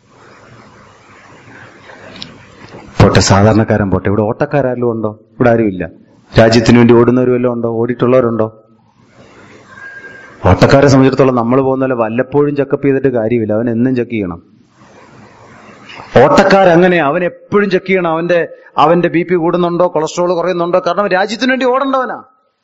പോട്ടെ സാധാരണക്കാരൻ പോട്ടെ ഇവിടെ ഓട്ടക്കാരും ഉണ്ടോ ഇവിടെ ആരുമില്ല രാജ്യത്തിന് വേണ്ടി ഓടുന്നവരും വല്ലതും ഉണ്ടോ ഓടിയിട്ടുള്ളവരുണ്ടോ ഓട്ടക്കാരെ സംബന്ധിച്ചിടത്തോളം നമ്മൾ പോകുന്ന പോലെ വല്ലപ്പോഴും ചെക്കപ്പ് ചെയ്തിട്ട് കാര്യമില്ല അവൻ എന്നും ചെക്ക് ചെയ്യണം ഓട്ടക്കാരങ്ങനെ അവൻ എപ്പോഴും ചെക്ക് ചെയ്യണം അവന്റെ അവന്റെ ബി പി കൂടുന്നുണ്ടോ കൊളസ്ട്രോൾ കുറയുന്നുണ്ടോ കാരണം രാജ്യത്തിന് വേണ്ടി ഓടേണ്ടവനാ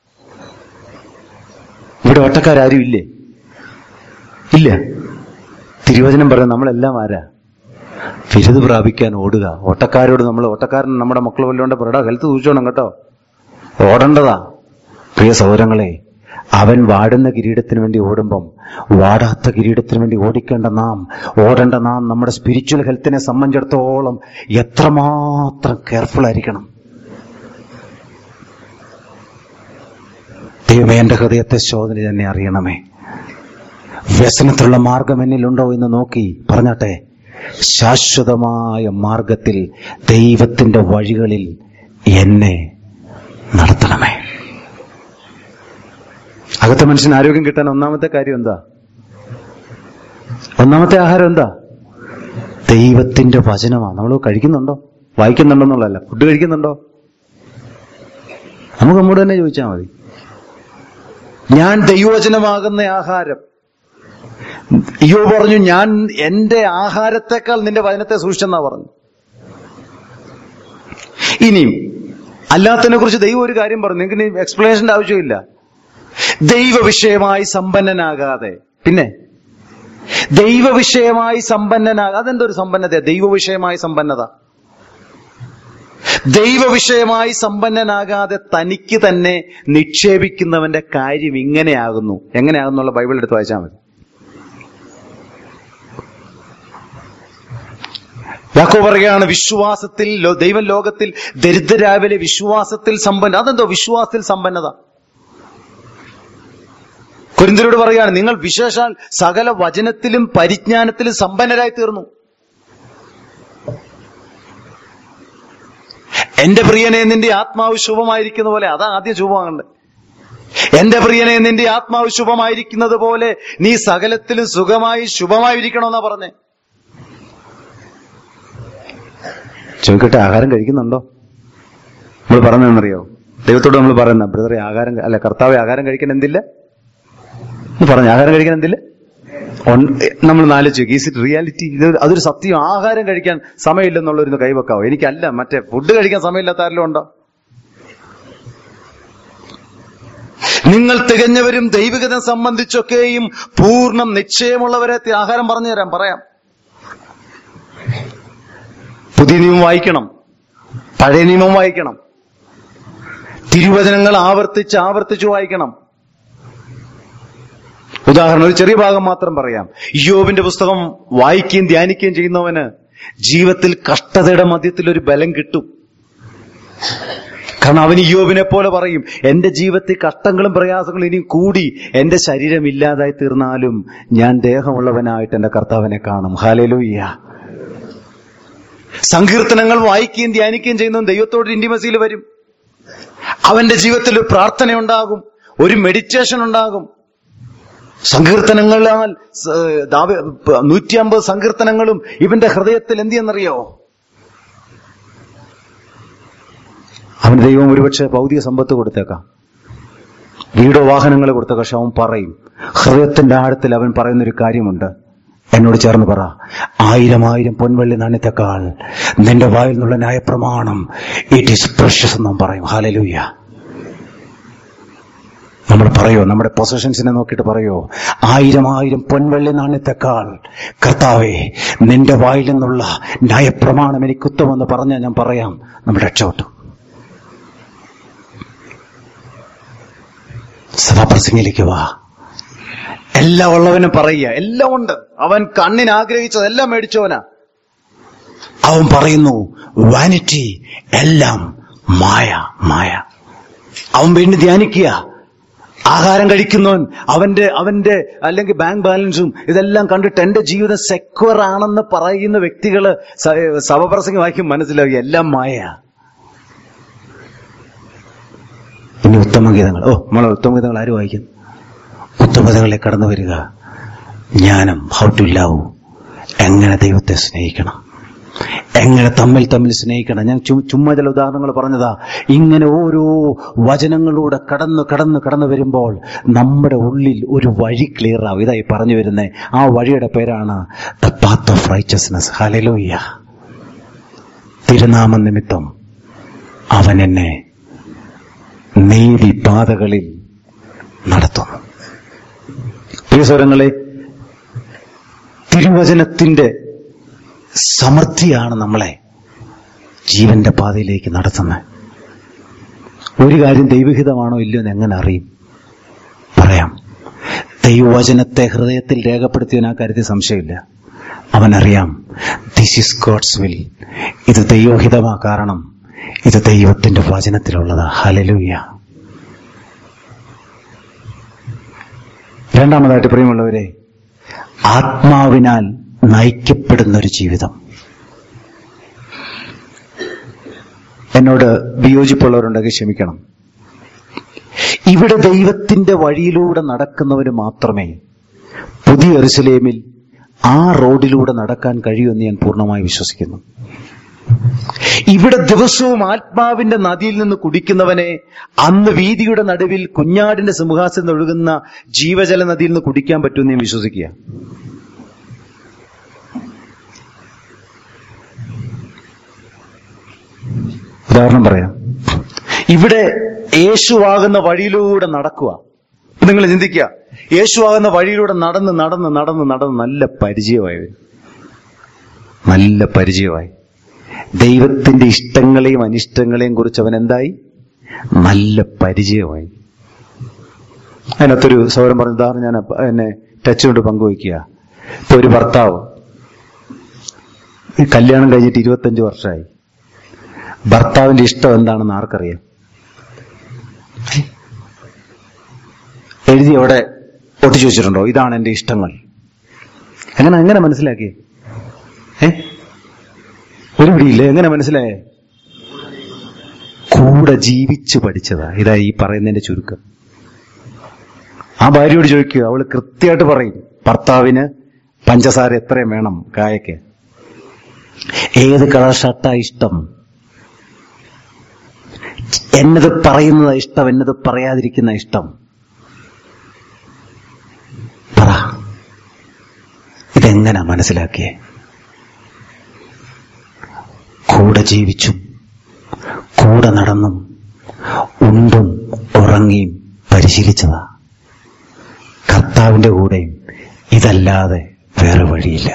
ഇവിടെ ഓട്ടക്കാരും ഇല്ലേ ഇല്ല തിരുവചനം പറയുന്നത് നമ്മളെല്ലാം ആരാ ബിരുദ് പ്രാപിക്കാൻ ഓടുക ഓട്ടക്കാരോട് നമ്മൾ ഓട്ടക്കാരൻ നമ്മുടെ മക്കൾ വല്ലോണ്ട് പറയടാ ഹെൽത്ത് സൂക്ഷിച്ചോണം കേട്ടോ ഓടേണ്ടതാ പ്രിയ സൗരങ്ങളെ അവൻ വാടുന്ന കിരീടത്തിന് വേണ്ടി ഓടുമ്പം വാടാത്ത കിരീടത്തിന് വേണ്ടി ഓടിക്കേണ്ട നാം ഓടേണ്ട നാം നമ്മുടെ സ്പിരിച്വൽ ഹെൽത്തിനെ സംബന്ധിച്ചിടത്തോളം എത്രമാത്രം കെയർഫുൾ ആയിരിക്കണം ദൈവമേ എന്റെ ഹൃദയത്തെ ശോധന തന്നെ അറിയണമേ വ്യസനത്തിലുള്ള മാർഗം എന്നിലുണ്ടോ എന്ന് നോക്കി പറഞ്ഞാട്ടെ ശാശ്വതമായ മാർഗത്തിൽ ദൈവത്തിന്റെ വഴികളിൽ എന്നെ നടത്തണമേ അകത്തെ മനുഷ്യന് ആരോഗ്യം കിട്ടാൻ ഒന്നാമത്തെ കാര്യം എന്താ ഒന്നാമത്തെ ആഹാരം എന്താ ദൈവത്തിന്റെ വചനമാണ് നമ്മൾ കഴിക്കുന്നുണ്ടോ വായിക്കുന്നുണ്ടോ എന്നുള്ളതല്ല ഫുഡ് കഴിക്കുന്നുണ്ടോ നമുക്ക് നമ്മോട് തന്നെ ചോദിച്ചാൽ മതി ഞാൻ ദൈവവചനമാകുന്ന ആഹാരം അയ്യോ പറഞ്ഞു ഞാൻ എന്റെ ആഹാരത്തെക്കാൾ നിന്റെ വചനത്തെ സൂക്ഷിച്ചെന്നാ പറഞ്ഞു ഇനിയും അല്ലാത്തതിനെ കുറിച്ച് ദൈവം ഒരു കാര്യം പറഞ്ഞു നിങ്ങൾക്ക് ഇനി എക്സ്പ്ലനേഷന്റെ ആവശ്യമില്ല ദൈവ വിഷയമായി സമ്പന്നനാകാതെ പിന്നെ ദൈവ വിഷയമായി സമ്പന്നനാകാതെ അതെന്തൊരു സമ്പന്നത ദൈവ വിഷയമായി സമ്പന്നത ദൈവ വിഷയമായി സമ്പന്നനാകാതെ തനിക്ക് തന്നെ നിക്ഷേപിക്കുന്നവന്റെ കാര്യം ഇങ്ങനെയാകുന്നു എങ്ങനെയാകുന്നുള്ള ബൈബിൾ എടുത്ത് വായിച്ചാൽ മതി യാക്കോ പറയുകയാണ് വിശ്വാസത്തിൽ ലോ- ദൈവം ലോകത്തിൽ ദരിദ്രരാവിലെ വിശ്വാസത്തിൽ സമ്പന്ന അതെന്തോ വിശ്വാസത്തിൽ സമ്പന്നത കുരിന്തിരോട് പറയുകയാണ് നിങ്ങൾ വിശേഷാൽ സകല വചനത്തിലും പരിജ്ഞാനത്തിലും സമ്പന്നരായി തീർന്നു എന്റെ പ്രിയനെ നിന്റെ ആത്മാവ് ശുഭമായിരിക്കുന്ന പോലെ അതാ ആദ്യം ശുഭമാകണ്ടേ എന്റെ പ്രിയനെ നിന്റെ ആത്മാവ് ശുഭമായിരിക്കുന്നത് പോലെ നീ സകലത്തിലും സുഖമായി ശുഭമായിരിക്കണമെന്നാ പറഞ്ഞേ ചോദിക്കട്ടെ ആഹാരം കഴിക്കുന്നുണ്ടോ നമ്മൾ പറഞ്ഞതെന്നറിയോ ദൈവത്തോട് നമ്മൾ പറയുന്ന ബ്രദറെ ആഹാരം അല്ല കർത്താവ് ആഹാരം കഴിക്കാൻ എന്തില്ല എന്ന് പറഞ്ഞു ആഹാരം കഴിക്കാൻ എന്തില്ല നമ്മൾ നാലോചിച്ചു ഈസ് ഇറ്റ് റിയാലിറ്റി ഇത് അതൊരു സത്യം ആഹാരം കഴിക്കാൻ സമയമില്ലെന്നുള്ളൊരു കൈവെക്കാവോ എനിക്കല്ല മറ്റേ ഫുഡ് കഴിക്കാൻ സമയമില്ലാത്ത ആരെല്ലാം ഉണ്ടോ നിങ്ങൾ തികഞ്ഞവരും ദൈവികത സംബന്ധിച്ചൊക്കെയും പൂർണ്ണം നിശ്ചയമുള്ളവരെ തി- ആഹാരം പറഞ്ഞു തരാം പറയാം പുതിയ നിയമം വായിക്കണം പഴയ നിയമം വായിക്കണം തിരുവചനങ്ങൾ ആവർത്തിച്ച് ആവർത്തിച്ച് വായിക്കണം ഉദാഹരണം ഒരു ചെറിയ ഭാഗം മാത്രം പറയാം യോബിന്റെ പുസ്തകം വായിക്കുകയും ധ്യാനിക്കുകയും ചെയ്യുന്നവന് ജീവിതത്തിൽ കഷ്ടതയുടെ മധ്യത്തിൽ ഒരു ബലം കിട്ടും കാരണം അവൻ യോബിനെ പോലെ പറയും എന്റെ ജീവിതത്തിൽ കഷ്ടങ്ങളും പ്രയാസങ്ങളും ഇനിയും കൂടി എന്റെ ശരീരം ഇല്ലാതായി തീർന്നാലും ഞാൻ ദേഹമുള്ളവനായിട്ട് എന്റെ കർത്താവിനെ കാണും ഹാലലൂയ്യ സങ്കീർത്തനങ്ങൾ വായിക്കുകയും ധ്യാനിക്കുകയും ചെയ്യുന്നവൻ ദൈവത്തോട് ഇന്റിമസിയിൽ വരും അവന്റെ ജീവിതത്തിൽ ഒരു പ്രാർത്ഥന ഉണ്ടാകും ഒരു മെഡിറ്റേഷൻ ഉണ്ടാകും സങ്കീർത്തനങ്ങളാൽ സ- ദാവി- പ- നൂറ്റി അമ്പത് സങ്കീർത്തനങ്ങളും ഇവന്റെ ഹൃദയത്തിൽ എന്ത് ചെയ്യുന്നറിയോ അവന് ദൈവം ഒരുപക്ഷെ ഭൗതിക സമ്പത്ത് കൊടുത്തേക്കാം വീടോ വാഹനങ്ങൾ കൊടുത്തേക്കാം പക്ഷെ അവൻ പറയും ഹൃദയത്തിന്റെ ആഴത്തിൽ അവൻ പറയുന്നൊരു കാര്യമുണ്ട് എന്നോട് ചേർന്ന് പറ ആയിരം ആയിരം പൊൻവെള്ളി നാണ്യത്തെക്കാൾ നിന്റെ വായിൽ നിന്നുള്ള ന്യായപ്രമാണം ഇറ്റ് ഈസ് പ്രഷ്യസ് എന്നും പറയും ഹാലലൂയ്യ നമ്മൾ പറയോ നമ്മുടെ പൊസഷൻസിനെ നോക്കിയിട്ട് പറയോ ആയിരം ആയിരം പൊൻവെള്ളി നാണ്യത്തെക്കാൾ കർത്താവേ നിന്റെ വായിൽ നിന്നുള്ള ന്യായപ്രമാണം എനിക്ക് ഉത്തമെന്ന് പറഞ്ഞാൽ ഞാൻ പറയാം നമ്മൾ രക്ഷപ്പെട്ടു സഭാപ്രസംഗിലേക്ക് വാ എല്ലാം ഉള്ളവനും പറയുക എല്ലാം ഉണ്ട് അവൻ കണ്ണിന് ആഗ്രഹിച്ചത് എല്ലാം മേടിച്ചവനാ അവൻ പറയുന്നു വാനിറ്റി എല്ലാം മായ മായ അവൻ വീണ്ടും ധ്യാനിക്കുക ആഹാരം കഴിക്കുന്നവൻ അവന്റെ അവന്റെ അല്ലെങ്കിൽ ബാങ്ക് ബാലൻസും ഇതെല്ലാം കണ്ടിട്ട് എന്റെ ജീവിതം സെക്വർ ആണെന്ന് പറയുന്ന വ്യക്തികള് സ- സഭപ്രസംഗം വായിക്കും മനസ്സിലാവുക എല്ലാം മായ ഇനി ഉത്തമഗീതങ്ങൾ ഓ നമ്മളെ ഉത്തമഗീതങ്ങൾ ആര് വായിക്കും ഉത്തമതകളിലേക്ക് കടന്നു വരിക ജ്ഞാനം ഹൗ ടു ലവ് എങ്ങനെ ദൈവത്തെ സ്നേഹിക്കണം എങ്ങനെ തമ്മിൽ തമ്മിൽ സ്നേഹിക്കണം ഞാൻ ചു- ചുമ്മാ ചില ഉദാഹരണങ്ങൾ പറഞ്ഞതാ ഇങ്ങനെ ഓരോ വചനങ്ങളിലൂടെ കടന്നു കടന്നു കടന്നു വരുമ്പോൾ നമ്മുടെ ഉള്ളിൽ ഒരു വഴി ക്ലിയർ ആവും ഇതായി പറഞ്ഞു വരുന്നത് ആ വഴിയുടെ പേരാണ് the path of righteousness hallelujah തിരുനാമ നിമിത്തം അവൻ എന്നെ നീതി പാതകളിൽ നടത്തുന്നു പ്രിയ സ്വരങ്ങളെ തിരുവചനത്തിന്റെ സമൃദ്ധിയാണ് നമ്മളെ ജീവന്റെ പാതയിലേക്ക് നടത്തുന്നത് ഒരു കാര്യം ദൈവഹിതമാണോ ഇല്ലയോ എന്ന് എങ്ങനെ അറിയും പറയാം ദൈവവചനത്തെ ഹൃദയത്തിൽ രേഖപ്പെടുത്തിയവൻ ആ കാര്യത്തിൽ സംശയമില്ല അവനറിയാം ദിസ് ഇസ് ഗോഡ്സ് വിൽ ഇത് ദൈവഹിതമാ കാരണം ഇത് ദൈവത്തിന്റെ വചനത്തിലുള്ളതാ ഹലലൂയ രണ്ടാമതായിട്ട് പ്രിയമുള്ളവരെ ആത്മാവിനാൽ നയിക്കപ്പെടുന്ന ഒരു ജീവിതം എന്നോട് വിയോജിപ്പുള്ളവരുണ്ടെങ്കിൽ ക്ഷമിക്കണം ഇവിടെ ദൈവത്തിന്റെ വഴിയിലൂടെ നടക്കുന്നവന് മാത്രമേ പുതിയ എറുസലേമിൽ ആ റോഡിലൂടെ നടക്കാൻ കഴിയുമെന്ന് ഞാൻ പൂർണ്ണമായി വിശ്വസിക്കുന്നു ഇവിടെ ദിവസവും ആത്മാവിന്റെ നദിയിൽ നിന്ന് കുടിക്കുന്നവനെ അന്ന് വീതിയുടെ നടുവിൽ കുഞ്ഞാടിന്റെ സിംഹാസനം ഒഴുകുന്ന ജീവജല നദിയിൽ നിന്ന് കുടിക്കാൻ പറ്റുമെന്ന് ഞാൻ വിശ്വസിക്കുക ഉദാഹരണം പറയാം ഇവിടെ യേശുവാകുന്ന വഴിയിലൂടെ നടക്കുക നിങ്ങൾ ചിന്തിക്കുക യേശുവാകുന്ന വഴിയിലൂടെ നടന്ന് നടന്ന് നടന്ന് നടന്ന് നല്ല പരിചയമായി നല്ല പരിചയമായി ദൈവത്തിന്റെ ഇഷ്ടങ്ങളെയും അനിഷ്ടങ്ങളെയും കുറിച്ച് അവൻ എന്തായി നല്ല പരിചയമായി അതിനകത്തൊരു സൗരം പറഞ്ഞ ഉദാഹരണം ഞാൻ അപ്പ- എന്നെ ടച്ച് കൊണ്ട് പങ്കുവയ്ക്കുക ഇപ്പൊ ഒരു ഭർത്താവ് ഈ കല്യാണം കഴിഞ്ഞിട്ട് ഇരുപത്തഞ്ച് വർഷമായി ഭർത്താവിന്റെ ഇഷ്ടം എന്താണെന്ന് ആർക്കറിയാം എഴുതി അവിടെ ഒട്ടിച്ചു വെച്ചിട്ടുണ്ടോ ഇതാണ് എന്റെ ഇഷ്ടങ്ങൾ എങ്ങനെ എങ്ങനെ മനസ്സിലാക്കി ഏ ഒരു പിടിയില്ലേ എങ്ങനെ മനസ്സിലായേ കൂടെ ജീവിച്ചു പഠിച്ചതാ ഇതാ ഈ പറയുന്നതിന്റെ ചുരുക്കം ആ ഭാര്യയോട് ചോദിക്കുക അവള് കൃത്യമായിട്ട് പറയും ഭർത്താവിന് പഞ്ചസാര എത്രയും വേണം കായക്ക് ഏത് കളർ ഷർട്ടാ ഇഷ്ടം എന്നത് പറയുന്നതാ ഇഷ്ടം എന്നത് പറയാതിരിക്കുന്ന ഇഷ്ടം പറ ഇതെങ്ങനെ മനസ്സിലാക്കിയേ കൂടെ ജീവിച്ചും കൂടെ നടന്നും ഉണ്ടും ഉറങ്ങിയും പരിശീലിച്ചതാ കർത്താവിന്റെ കൂടെയും ഇതല്ലാതെ വേറെ വഴിയില്ല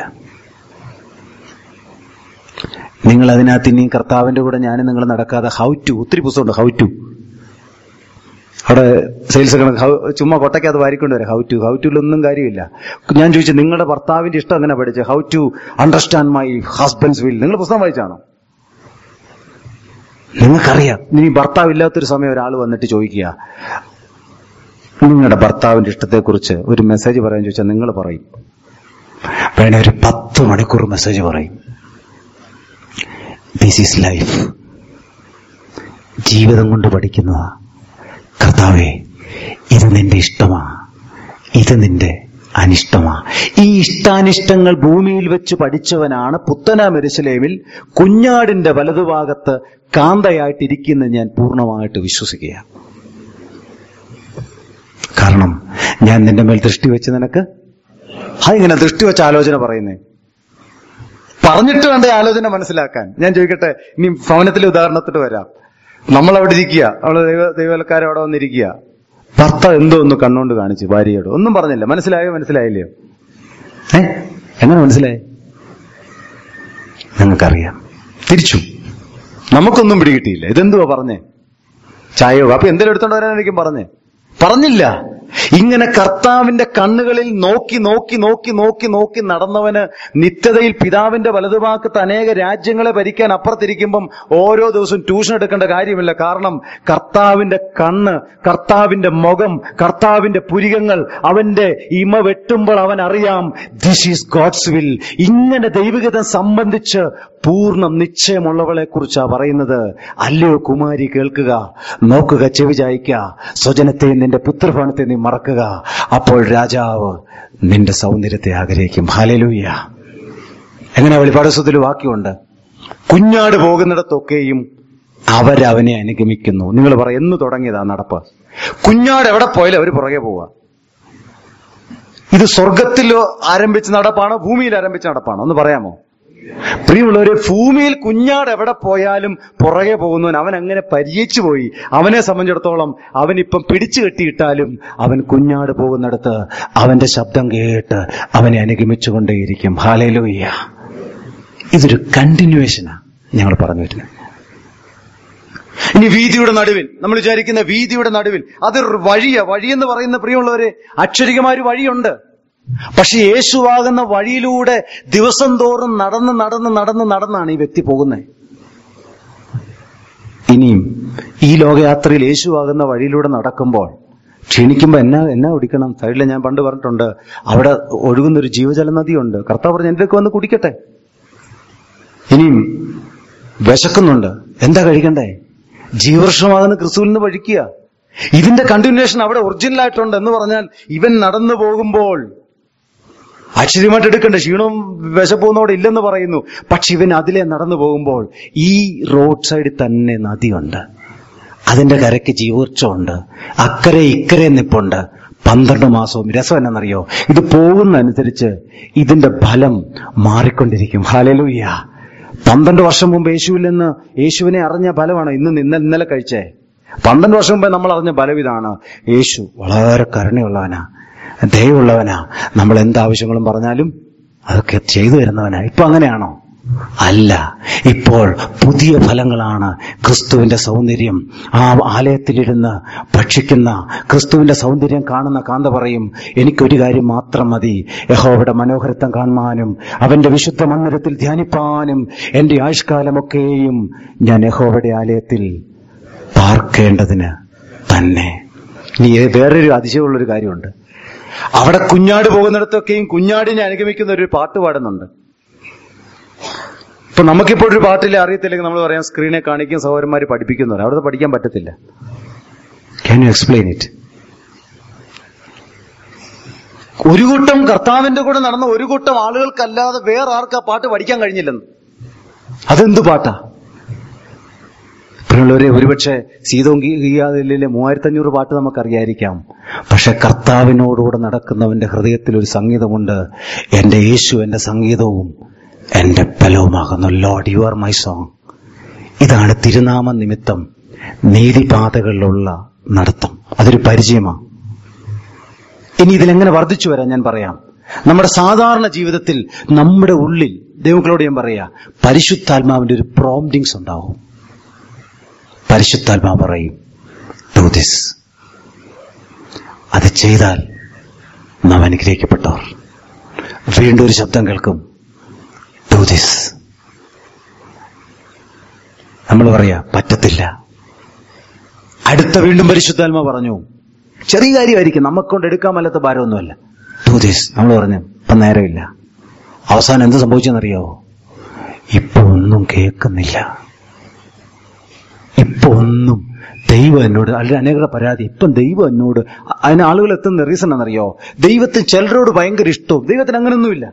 നിങ്ങൾ അതിനകത്ത് ഇനിയും കർത്താവിന്റെ കൂടെ ഞാൻ നിങ്ങൾ നടക്കാതെ ഹൗ ടു ഒത്തിരി പുസ്തകമുണ്ട് ഹൗ ടു അവിടെ സെയിൽസ് കണക്ക് ഹൗ ചുമ്മാ കൊട്ടയ്ക്കകത്ത് വാരിക്കൊണ്ട് വരാം ഹൗ ടു ഹൗ ടുവിലൊന്നും കാര്യമില്ല ഞാൻ ചോദിച്ചു നിങ്ങളുടെ ഭർത്താവിന്റെ ഇഷ്ടം എങ്ങനെ പഠിച്ചു how to understand my husband's will നിങ്ങൾ പുസ്തകം വായിച്ചാണോ നിങ്ങൾക്കറിയാം ഇനി ഭർത്താവ് ഇല്ലാത്തൊരു സമയം ഒരാൾ വന്നിട്ട് ചോദിക്കുക നിങ്ങളുടെ ഭർത്താവിന്റെ ഇഷ്ടത്തെക്കുറിച്ച് ഒരു മെസ്സേജ് പറയാൻ ചോദിച്ചാൽ നിങ്ങൾ പറയും വേണേ ഒരു പത്ത് മണിക്കൂർ മെസ്സേജ് പറയും ദിസ് ഈസ് ലൈഫ് ജീവിതം കൊണ്ട് പഠിക്കുന്നതാ കർത്താവേ ഇത് നിന്റെ ഇഷ്ടമാ ഇത് നിന്റെ അനിഷ്ടമാ ഈ ഇഷ്ടാനിഷ്ടങ്ങൾ ഭൂമിയിൽ വെച്ച് പഠിച്ചവനാണ് പുത്തന മെരുസലേമിൽ കുഞ്ഞാടിന്റെ വലതുഭാഗത്ത് കാന്തയായിട്ടിരിക്കുന്ന ഞാൻ പൂർണ്ണമായിട്ട് വിശ്വസിക്കുക കാരണം ഞാൻ നിന്റെ മേൽ ദൃഷ്ടി വെച്ച് നിനക്ക് ഇങ്ങനെ ദൃഷ്ടി വെച്ച ആലോചന പറയുന്നേ പറഞ്ഞിട്ട് വേണ്ട ഈ ആലോചന മനസ്സിലാക്കാൻ ഞാൻ ചോദിക്കട്ടെ ഇനി ഭവനത്തിലെ ഉദാഹരണത്തിട്ട് വരാം നമ്മൾ അവിടെ ഇരിക്കുക അവള് ദൈവ ദൈവക്കാരെ അവിടെ വന്നിരിക്കുക ഭർത്താവ് എന്തോ ഒന്ന് കണ്ണുകൊണ്ട് കാണിച്ചു ഭാര്യയോട് ഒന്നും പറഞ്ഞില്ല മനസ്സിലായോ മനസ്സിലായില്ലയോ ഏ എങ്ങനെ മനസ്സിലായി നിങ്ങൾക്കറിയാം തിരിച്ചു നമുക്കൊന്നും പിടികിട്ടിയില്ല ഇതെന്തുവാ പറഞ്ഞേ ചായയോ അപ്പൊ എന്തെങ്കിലും എടുത്തോണ്ട് വരാനായിരിക്കും പറഞ്ഞേ പറഞ്ഞില്ല ഇങ്ങനെ കർത്താവിന്റെ കണ്ണുകളിൽ നോക്കി നോക്കി നോക്കി നോക്കി നോക്കി നടന്നവന് നിത്യതയിൽ പിതാവിന്റെ വലതുഭാഗത്ത് അനേക രാജ്യങ്ങളെ ഭരിക്കാൻ അപ്പുറത്തിരിക്കുമ്പം ഓരോ ദിവസവും ട്യൂഷൻ എടുക്കേണ്ട കാര്യമില്ല കാരണം കർത്താവിന്റെ കണ്ണ് കർത്താവിന്റെ മുഖം കർത്താവിന്റെ പുരികങ്ങൾ അവന്റെ ഇമ വെട്ടുമ്പോൾ അവൻ അറിയാം ദിസ് ഈസ് ഗോഡ്സ് വിൽ ഇങ്ങനെ ദൈവികത സംബന്ധിച്ച് പൂർണ്ണ നിശ്ചയമുള്ളവളെ കുറിച്ചാ പറയുന്നത് അല്ലയോ കുമാരി കേൾക്കുക നോക്കുക ചെവി ചായ്ക്ക സ്വജനത്തെ നിന്റെ പുത്രഭവനത്തെ നീ മറക്കുക അപ്പോൾ രാജാവ് നിന്റെ സൗന്ദര്യത്തെ ആഗ്രഹിക്കും ഹലലൂയ എങ്ങനെ വെളിപ്പാടസ്വത്തിൽ വാക്യമുണ്ട് കുഞ്ഞാട് പോകുന്നിടത്തൊക്കെയും അവരവനെ അനുഗമിക്കുന്നു നിങ്ങൾ പറ എന്ന് തുടങ്ങിയതാ നടപ്പ് കുഞ്ഞാട് എവിടെ പോയാലും അവർ പുറകെ പോവുക ഇത് സ്വർഗത്തിൽ ആരംഭിച്ച നടപ്പാണോ ഭൂമിയിൽ ആരംഭിച്ച നടപ്പാണോ ഒന്ന് പറയാമോ പ്രിയമുള്ളവരെ ഭൂമിയിൽ കുഞ്ഞാട് എവിടെ പോയാലും പുറകെ പോകുന്നവൻ അവൻ അങ്ങനെ പരിചയിച്ചു പോയി അവനെ സംബന്ധിച്ചിടത്തോളം അവൻ ഇപ്പം പിടിച്ചു കെട്ടിയിട്ടാലും അവൻ കുഞ്ഞാട് പോകുന്നിടത്ത് അവന്റെ ശബ്ദം കേട്ട് അവനെ അനുഗമിച്ചുകൊണ്ടേയിരിക്കും ഹാലേലൂയ്യ ഇതൊരു കണ്ടിന്യൂവേഷനാ ഞങ്ങൾ പറഞ്ഞു വരുന്നത് ഇനി വീതിയുടെ നടുവിൽ നമ്മൾ വിചാരിക്കുന്ന വീതിയുടെ നടുവിൽ അതൊരു വഴിയാ വഴിയെന്ന് പറയുന്ന പ്രിയമുള്ളവരെ അക്ഷരികമായ ഒരു വഴിയുണ്ട് പക്ഷെ യേശുവാകുന്ന വഴിയിലൂടെ ദിവസം തോറും നടന്ന് നടന്ന് നടന്ന് നടന്നാണ് ഈ വ്യക്തി പോകുന്നത് ഇനിയും ഈ ലോകയാത്രയിൽ യേശുവാകുന്ന വഴിയിലൂടെ നടക്കുമ്പോൾ ക്ഷീണിക്കുമ്പോ എന്നാ എന്നാ കുടിക്കണം സൈഡിൽ ഞാൻ പണ്ട് പറഞ്ഞിട്ടുണ്ട് അവിടെ ഒഴുകുന്ന ഒരു ജീവജല നദിയുണ്ട് കർത്താവ് പറഞ്ഞ് എൻ്റെ വന്ന് കുടിക്കട്ടെ ഇനിയും വിശക്കുന്നുണ്ട് എന്താ കഴിക്കണ്ടേ ജീവവൃക്ഷമാകുന്ന ക്രിസ്തുവിൽ നിന്ന് പഴിക്കുക ഇതിന്റെ കണ്ടിന്യൂഷൻ അവിടെ ഒറിജിനൽ ആയിട്ടുണ്ട് എന്ന് പറഞ്ഞാൽ ഇവൻ നടന്നു പോകുമ്പോൾ ആശ്ചര്യമായിട്ട് എടുക്കണ്ട ക്ഷീണവും വിശപ്പുന്നോടെ ഇല്ലെന്ന് പറയുന്നു പക്ഷെ ഇവൻ അതിലെ നടന്നു പോകുമ്പോൾ ഈ റോഡ് സൈഡിൽ തന്നെ നദിയുണ്ട് അതിന്റെ കരയ്ക്ക് ജീവോർച്ചമുണ്ട് അക്കരെ ഇക്കരെ നിപ്പുണ്ട് പന്ത്രണ്ട് മാസവും രസം എന്നറിയോ ഇത് പോകുന്നതനുസരിച്ച് ഇതിന്റെ ഫലം മാറിക്കൊണ്ടിരിക്കും ഹാലലൂയ്യ പന്ത്രണ്ട് വർഷം മുമ്പ് യേശുവിൽ നിന്ന് യേശുവിനെ അറിഞ്ഞ ഫലമാണ് ഇന്ന് ഇന്നലെ ഇന്നലെ കഴിച്ചേ പന്ത്രണ്ട് വർഷം മുമ്പേ നമ്മൾ അറിഞ്ഞ ഫലം ഇതാണ് യേശു വളരെ കരുണയുള്ളവനാ ദയവുള്ളവനാ നമ്മൾ എന്താവശ്യങ്ങളും പറഞ്ഞാലും അതൊക്കെ ചെയ്തു തരുന്നവനാ ഇപ്പൊ അങ്ങനെയാണോ അല്ല ഇപ്പോൾ പുതിയ ഫലങ്ങളാണ് ക്രിസ്തുവിന്റെ സൗന്ദര്യം ആ ആലയത്തിലിരുന്ന് ഭക്ഷിക്കുന്ന ക്രിസ്തുവിന്റെ സൗന്ദര്യം കാണുന്ന കാന്ത പറയും എനിക്കൊരു കാര്യം മാത്രം മതി യഹോവയുടെ മനോഹരത്വം കാണുവാനും അവന്റെ വിശുദ്ധ മന്ദിരത്തിൽ ധ്യാനിപ്പാനും എന്റെ ആയുഷ്കാലമൊക്കെയും ഞാൻ യഹോവയുടെ ആലയത്തിൽ പാർക്കേണ്ടതിന് തന്നെ ഇനി വേറൊരു അതിശയമുള്ളൊരു കാര്യമുണ്ട് അവിടെ കുഞ്ഞാട് പോകുന്നിടത്തൊക്കെയും കുഞ്ഞാടിനെ അനുഗമിക്കുന്ന ഒരു പാട്ട് പാടുന്നുണ്ട് ഇപ്പൊ നമുക്കിപ്പോൾ ഒരു പാട്ടിൽ അറിയത്തില്ലെങ്കിൽ നമ്മൾ പറയാം സ്ക്രീനെ കാണിക്കും സഹോദരന്മാർ പഠിപ്പിക്കുന്നവർ അവിടെ പഠിക്കാൻ പറ്റത്തില്ല ക്യാൻ യു എക്സ്പ്ലെയിൻ ഇറ്റ് ഒരു കൂട്ടം കർത്താവിന്റെ കൂടെ നടന്ന ഒരു കൂട്ടം ആളുകൾക്കല്ലാതെ വേറെ ആർക്കാ പാട്ട് പഠിക്കാൻ കഴിഞ്ഞില്ലെന്ന് അതെന്ത് പാട്ടാ പ്രിയമുള്ളവരെ ഒരുപക്ഷെ സീതവും ഗീയാതിലെ മൂവായിരത്തി അഞ്ഞൂറ് പാട്ട് നമുക്കറിയായിരിക്കാം പക്ഷെ കർത്താവിനോടുകൂടെ നടക്കുന്നവന്റെ ഹൃദയത്തിൽ ഒരു സംഗീതമുണ്ട് എന്റെ യേശു എന്റെ സംഗീതവും എന്റെ ബലവുമാകുന്നു Lord you are my song ഇതാണ് തിരുനാമ നിമിത്തം നീതിപാതകളിലുള്ള നടത്തം അതൊരു പരിചയമാണ് ഇനി ഇതിലെങ്ങനെ വർദ്ധിച്ചു വരാൻ ഞാൻ പറയാം നമ്മുടെ സാധാരണ ജീവിതത്തിൽ നമ്മുടെ ഉള്ളിൽ ദൈവങ്ങളോട് ഞാൻ പറയാ പരിശുദ്ധാത്മാവിന്റെ ഒരു പ്രോംപ്റ്റിങ്സ് ഉണ്ടാവും പരിശുദ്ധാത്മാ പറയും ഡു ദിസ് അത് ചെയ്താൽ നാം അനുഗ്രഹിക്കപ്പെട്ടവർ വീണ്ടും ഒരു ശബ്ദം കേൾക്കും ഡു ദിസ് നമ്മൾ പറയാ പറ്റത്തില്ല അടുത്ത വീണ്ടും പരിശുദ്ധാത്മ പറഞ്ഞു ചെറിയ കാര്യമായിരിക്കും നമുക്കൊണ്ട് എടുക്കാൻ മേലാത്ത ഭാരമൊന്നുമല്ല ഡു ദിസ് നമ്മൾ പറഞ്ഞു ഇപ്പൊ നേരമില്ല അവസാനം എന്ത് സംഭവിച്ചെന്നറിയാവോ ഇപ്പൊ ഒന്നും കേൾക്കുന്നില്ല ഇപ്പൊ ഒന്നും ദൈവം എന്നോട് അല്ലെങ്കിൽ അനേകരുടെ പരാതി ഇപ്പം ദൈവം എന്നോട് അതിന് ആളുകൾ എത്തുന്ന റീസൺ എന്നറിയോ ദൈവത്തിന് ചിലരോട് ഭയങ്കര ഇഷ്ടവും ദൈവത്തിന് അങ്ങനൊന്നുമില്ല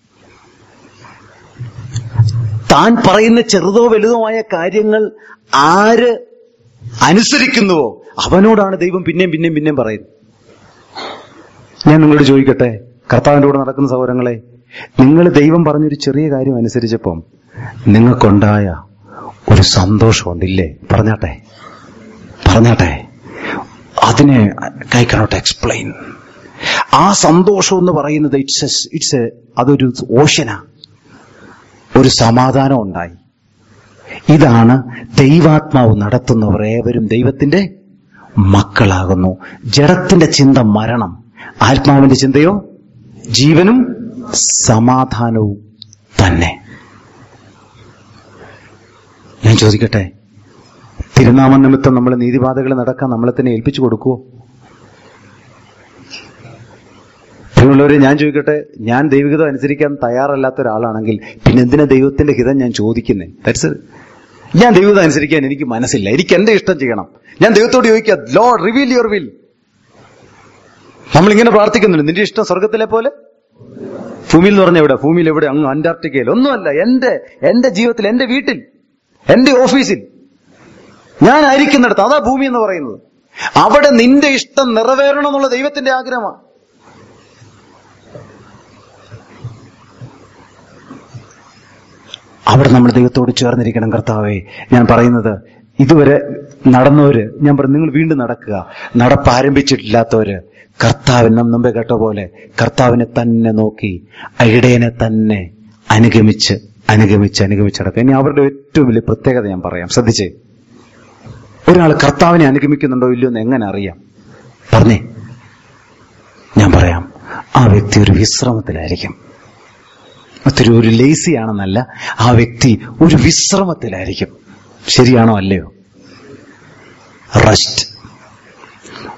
താൻ പറയുന്ന ചെറുതോ വലുതോ കാര്യങ്ങൾ ആര് അനുസരിക്കുന്നുവോ അവനോടാണ് ദൈവം പിന്നെയും പിന്നെയും പിന്നെയും പറയുന്നത് ഞാൻ നിങ്ങളോട് ചോദിക്കട്ടെ കർത്താവിന്റെ കൂടെ നടക്കുന്ന സൗരങ്ങളെ നിങ്ങൾ ദൈവം പറഞ്ഞൊരു ചെറിയ കാര്യം അനുസരിച്ചപ്പം നിങ്ങൾക്കുണ്ടായ ഒരു സന്തോഷമുണ്ടില്ലേ പറഞ്ഞാട്ടെ പറഞ്ഞാട്ടെ അതിനെ ഐ കനോട്ട് എക്സ്പ്ലെയിൻ ആ സന്തോഷം എന്ന് പറയുന്നത് ഇറ്റ്സ് ഇറ്റ്സ് അതൊരു ഓഷനാ ഒരു സമാധാനം ഉണ്ടായി ഇതാണ് ദൈവാത്മാവ് നടത്തുന്നവർ ഏവരും ദൈവത്തിന്റെ മക്കളാകുന്നു ജഡത്തിന്റെ ചിന്ത മരണം ആത്മാവിന്റെ ചിന്തയോ ജീവനും സമാധാനവും തന്നെ ഞാൻ ചോദിക്കട്ടെ തിരുനാമ നിമിത്തം നമ്മൾ നീതിപാതകൾ നടക്കാൻ നമ്മളെ തന്നെ ഏൽപ്പിച്ചു കൊടുക്കുവോ പ്രിയമുള്ളവരെ ഞാൻ ചോദിക്കട്ടെ ഞാൻ ദൈവഹിതം അനുസരിക്കാൻ തയ്യാറല്ലാത്ത ഒരാളാണെങ്കിൽ പിന്നെ എന്തിനാ ദൈവത്തിന്റെ ഹിതം ഞാൻ ചോദിക്കുന്നേ ദാറ്റ്സ് ഞാൻ ദൈവഹിതം അനുസരിക്കാൻ എനിക്ക് മനസ്സില്ല എനിക്ക് എന്റെ ഇഷ്ടം ചെയ്യണം ഞാൻ ദൈവത്തോട് ചോദിക്കുക ലോഡ് റിവീൽ യുവർ വിൽ നമ്മളിങ്ങനെ പ്രാർത്ഥിക്കുന്നുണ്ട് നിന്റെ ഇഷ്ടം സ്വർഗത്തിലെ പോലെ ഭൂമിയിൽ എന്ന് പറഞ്ഞ എവിടെ ഭൂമിയിൽ എവിടെ അങ്ങ് അന്റാർട്ടിക്കയിൽ ഒന്നുമല്ല എന്റെ എന്റെ ജീവിതത്തിൽ എന്റെ വീട്ടിൽ എന്റെ ഓഫീസിൽ ഞാൻ ആയിരിക്കുന്നിടത്ത് അതാ ഭൂമി എന്ന് പറയുന്നത് അവിടെ നിന്റെ ഇഷ്ടം നിറവേറണം എന്നുള്ള ദൈവത്തിന്റെ ആഗ്രഹമാണ് അവിടെ നമ്മൾ ദൈവത്തോട് ചേർന്നിരിക്കണം കർത്താവേ ഞാൻ പറയുന്നത് ഇതുവരെ നടന്നവര് ഞാൻ പറഞ്ഞു നിങ്ങൾ വീണ്ടും നടക്കുക നടപ്പ് ആരംഭിച്ചിട്ടില്ലാത്തവര് കർത്താവിന് മുമ്പേ കേട്ട പോലെ കർത്താവിനെ തന്നെ നോക്കി ഇടയനെ തന്നെ അനുഗമിച്ച് അനുഗമിച്ച് അനുഗമിച്ച് നടക്കുക ഇനി അവരുടെ ഏറ്റവും വലിയ പ്രത്യേകത ഞാൻ പറയാം ശ്രദ്ധിച്ചേ ഒരാൾ കർത്താവിനെ അനുഗമിക്കുന്നുണ്ടോ ഇല്ലയോ എന്ന് എങ്ങനെ അറിയാം പറഞ്ഞേ ഞാൻ പറയാം ആ വ്യക്തി ഒരു വിശ്രമത്തിലായിരിക്കും ഒത്തിരി ഒരു ലേസി ആണെന്നല്ല ആ വ്യക്തി ഒരു വിശ്രമത്തിലായിരിക്കും ശരിയാണോ അല്ലയോ റെസ്റ്റ്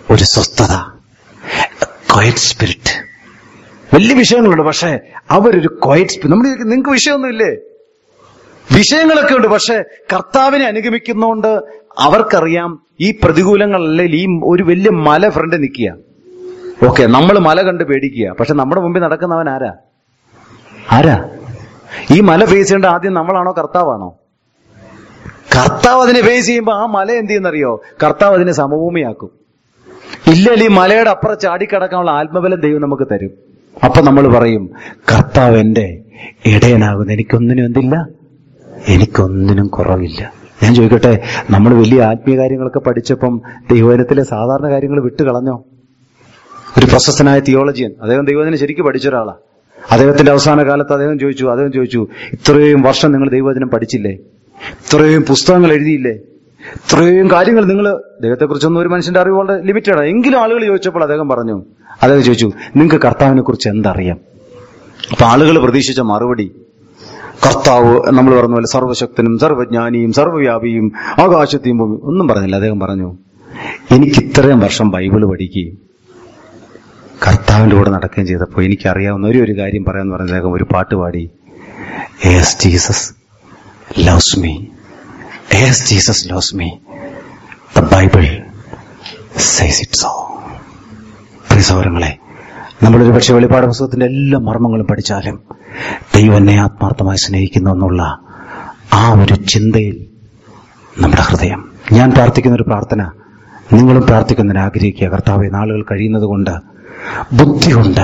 ഒരു സ്വസ്ഥത ക്വയറ്റ് സ്പിരിറ്റ് വലിയ വിഷയങ്ങളുണ്ട് പക്ഷേ അവരൊരു ക്വയറ്റ് സ്പിരിറ്റ് നമ്മൾ നിങ്ങൾക്ക് വിഷയമൊന്നുമില്ലേ വിഷയങ്ങളൊക്കെ ഉണ്ട് പക്ഷെ കർത്താവിനെ അനുഗമിക്കുന്നതുകൊണ്ട് അവർക്കറിയാം ഈ പ്രതികൂലങ്ങളിൽ ഈ ഒരു വലിയ മല ഫ്രണ്ട് നിൽക്കുക ഓക്കെ നമ്മൾ മല കണ്ട് പേടിക്കുക പക്ഷെ നമ്മുടെ മുമ്പിൽ നടക്കുന്നവൻ ആരാ ആരാ ഈ മല ഫേസ് ചെയ്യേണ്ട ആദ്യം നമ്മളാണോ കർത്താവാണോ കർത്താവ് അതിനെ ഫേസ് ചെയ്യുമ്പോൾ ആ മല എന്ത് ചെയ്യുന്നറിയോ കർത്താവ് അതിനെ സമഭൂമിയാക്കും ഇല്ലെങ്കിൽ ഈ മലയുടെ അപ്പുറം ചാടിക്കടക്കാനുള്ള ആത്മബലം ദൈവം നമുക്ക് തരും അപ്പൊ നമ്മൾ പറയും കർത്താവ് എന്റെ ഇടയനാകുന്നു എനിക്കൊന്നിനും എന്തില്ല എനിക്കൊന്നിനും കുറവില്ല ഞാൻ ചോദിക്കട്ടെ നമ്മൾ വലിയ ആത്മീയ കാര്യങ്ങളൊക്കെ പഠിച്ചപ്പം ദൈവജനത്തിലെ സാധാരണ കാര്യങ്ങൾ വിട്ടു കളഞ്ഞോ ഒരു പ്രശസ്തനായ തിയോളജിയൻ അദ്ദേഹം ദൈവജനം ശരിക്കും പഠിച്ച ഒരാളാ അദ്ദേഹത്തിന്റെ അവസാന കാലത്ത് അദ്ദേഹം ചോദിച്ചു അദ്ദേഹം ചോദിച്ചു ഇത്രയും വർഷം നിങ്ങൾ ദൈവവചനം പഠിച്ചില്ലേ ഇത്രയും പുസ്തകങ്ങൾ എഴുതിയില്ലേ ഇത്രയും കാര്യങ്ങൾ നിങ്ങൾ ദൈവത്തെക്കുറിച്ചൊന്നും ഒരു മനുഷ്യന്റെ അറിവ് വളരെ ലിമിറ്റഡ് എങ്കിലും ആളുകൾ ചോദിച്ചപ്പോൾ അദ്ദേഹം പറഞ്ഞു അദ്ദേഹം ചോദിച്ചു നിങ്ങൾക്ക് കർത്താവിനെ കുറിച്ച് എന്തറിയാം അപ്പൊ ആളുകൾ പ്രതീക്ഷിച്ച മറുപടി കർത്താവ് നമ്മൾ പറഞ്ഞ പോലെ സർവശക്തനും സർവജ്ഞാനിയും സർവ്വവ്യാപിയും ആകാശത്തെയും ഭൂമി ഒന്നും പറഞ്ഞില്ല അദ്ദേഹം പറഞ്ഞു എനിക്ക് ഇത്രയും വർഷം ബൈബിള് പഠിക്കുകയും കർത്താവിന്റെ കൂടെ നടക്കുകയും ചെയ്തപ്പോൾ എനിക്കറിയാവുന്ന ഒരു ഒരു കാര്യം പറയാന്ന് പറഞ്ഞ അദ്ദേഹം ഒരു പാട്ട് പാടി yes Jesus loves me yes Jesus loves me the Bible says it so പ്രിയ സൗരങ്ങളെ നമ്മളൊരു പക്ഷെ വെളിപ്പാട് പുസ്തകത്തിന്റെ എല്ലാ മർമ്മങ്ങളും പഠിച്ചാലും ദൈവം എന്നെ ആത്മാർത്ഥമായി സ്നേഹിക്കുന്നു എന്നുള്ള ആ ഒരു ചിന്തയിൽ നമ്മുടെ ഹൃദയം ഞാൻ പ്രാർത്ഥിക്കുന്ന ഒരു പ്രാർത്ഥന നിങ്ങളും പ്രാർത്ഥിക്കുന്നതിന് ആഗ്രഹിക്കുക കർത്താവെ നാളുകൾ കഴിയുന്നത് കൊണ്ട് ബുദ്ധി കൊണ്ട്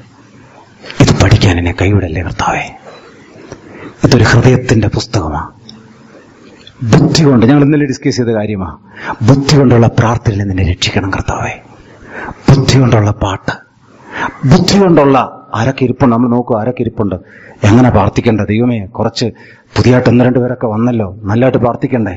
ഇത് പഠിക്കാൻ എന്നെ കൈവിടല്ലേ കർത്താവെ ഇതൊരു ഹൃദയത്തിന്റെ പുസ്തകമാണ് ബുദ്ധി കൊണ്ട് ഞങ്ങൾ ഇന്നലെ ഡിസ്കസ് ചെയ്ത കാര്യമാ ബുദ്ധി കൊണ്ടുള്ള പ്രാർത്ഥനയിൽ നിന്നെ രക്ഷിക്കണം കർത്താവെ ബുദ്ധി കൊണ്ടുള്ള പാട്ട് ബുദ്ധി കൊണ്ടുള്ള ആരൊക്കെ ഇരിപ്പുണ്ട് നമ്മൾ നോക്കൂ ആരൊക്കെ ഇരിപ്പുണ്ട് എങ്ങനെ പ്രാർത്ഥിക്കണ്ട ദൈവമേ കുറച്ച് പുതിയതായിട്ട് ഒന്ന് രണ്ട് പേരൊക്കെ വന്നല്ലോ നല്ലതായിട്ട് പ്രാർത്ഥിക്കണ്ടേ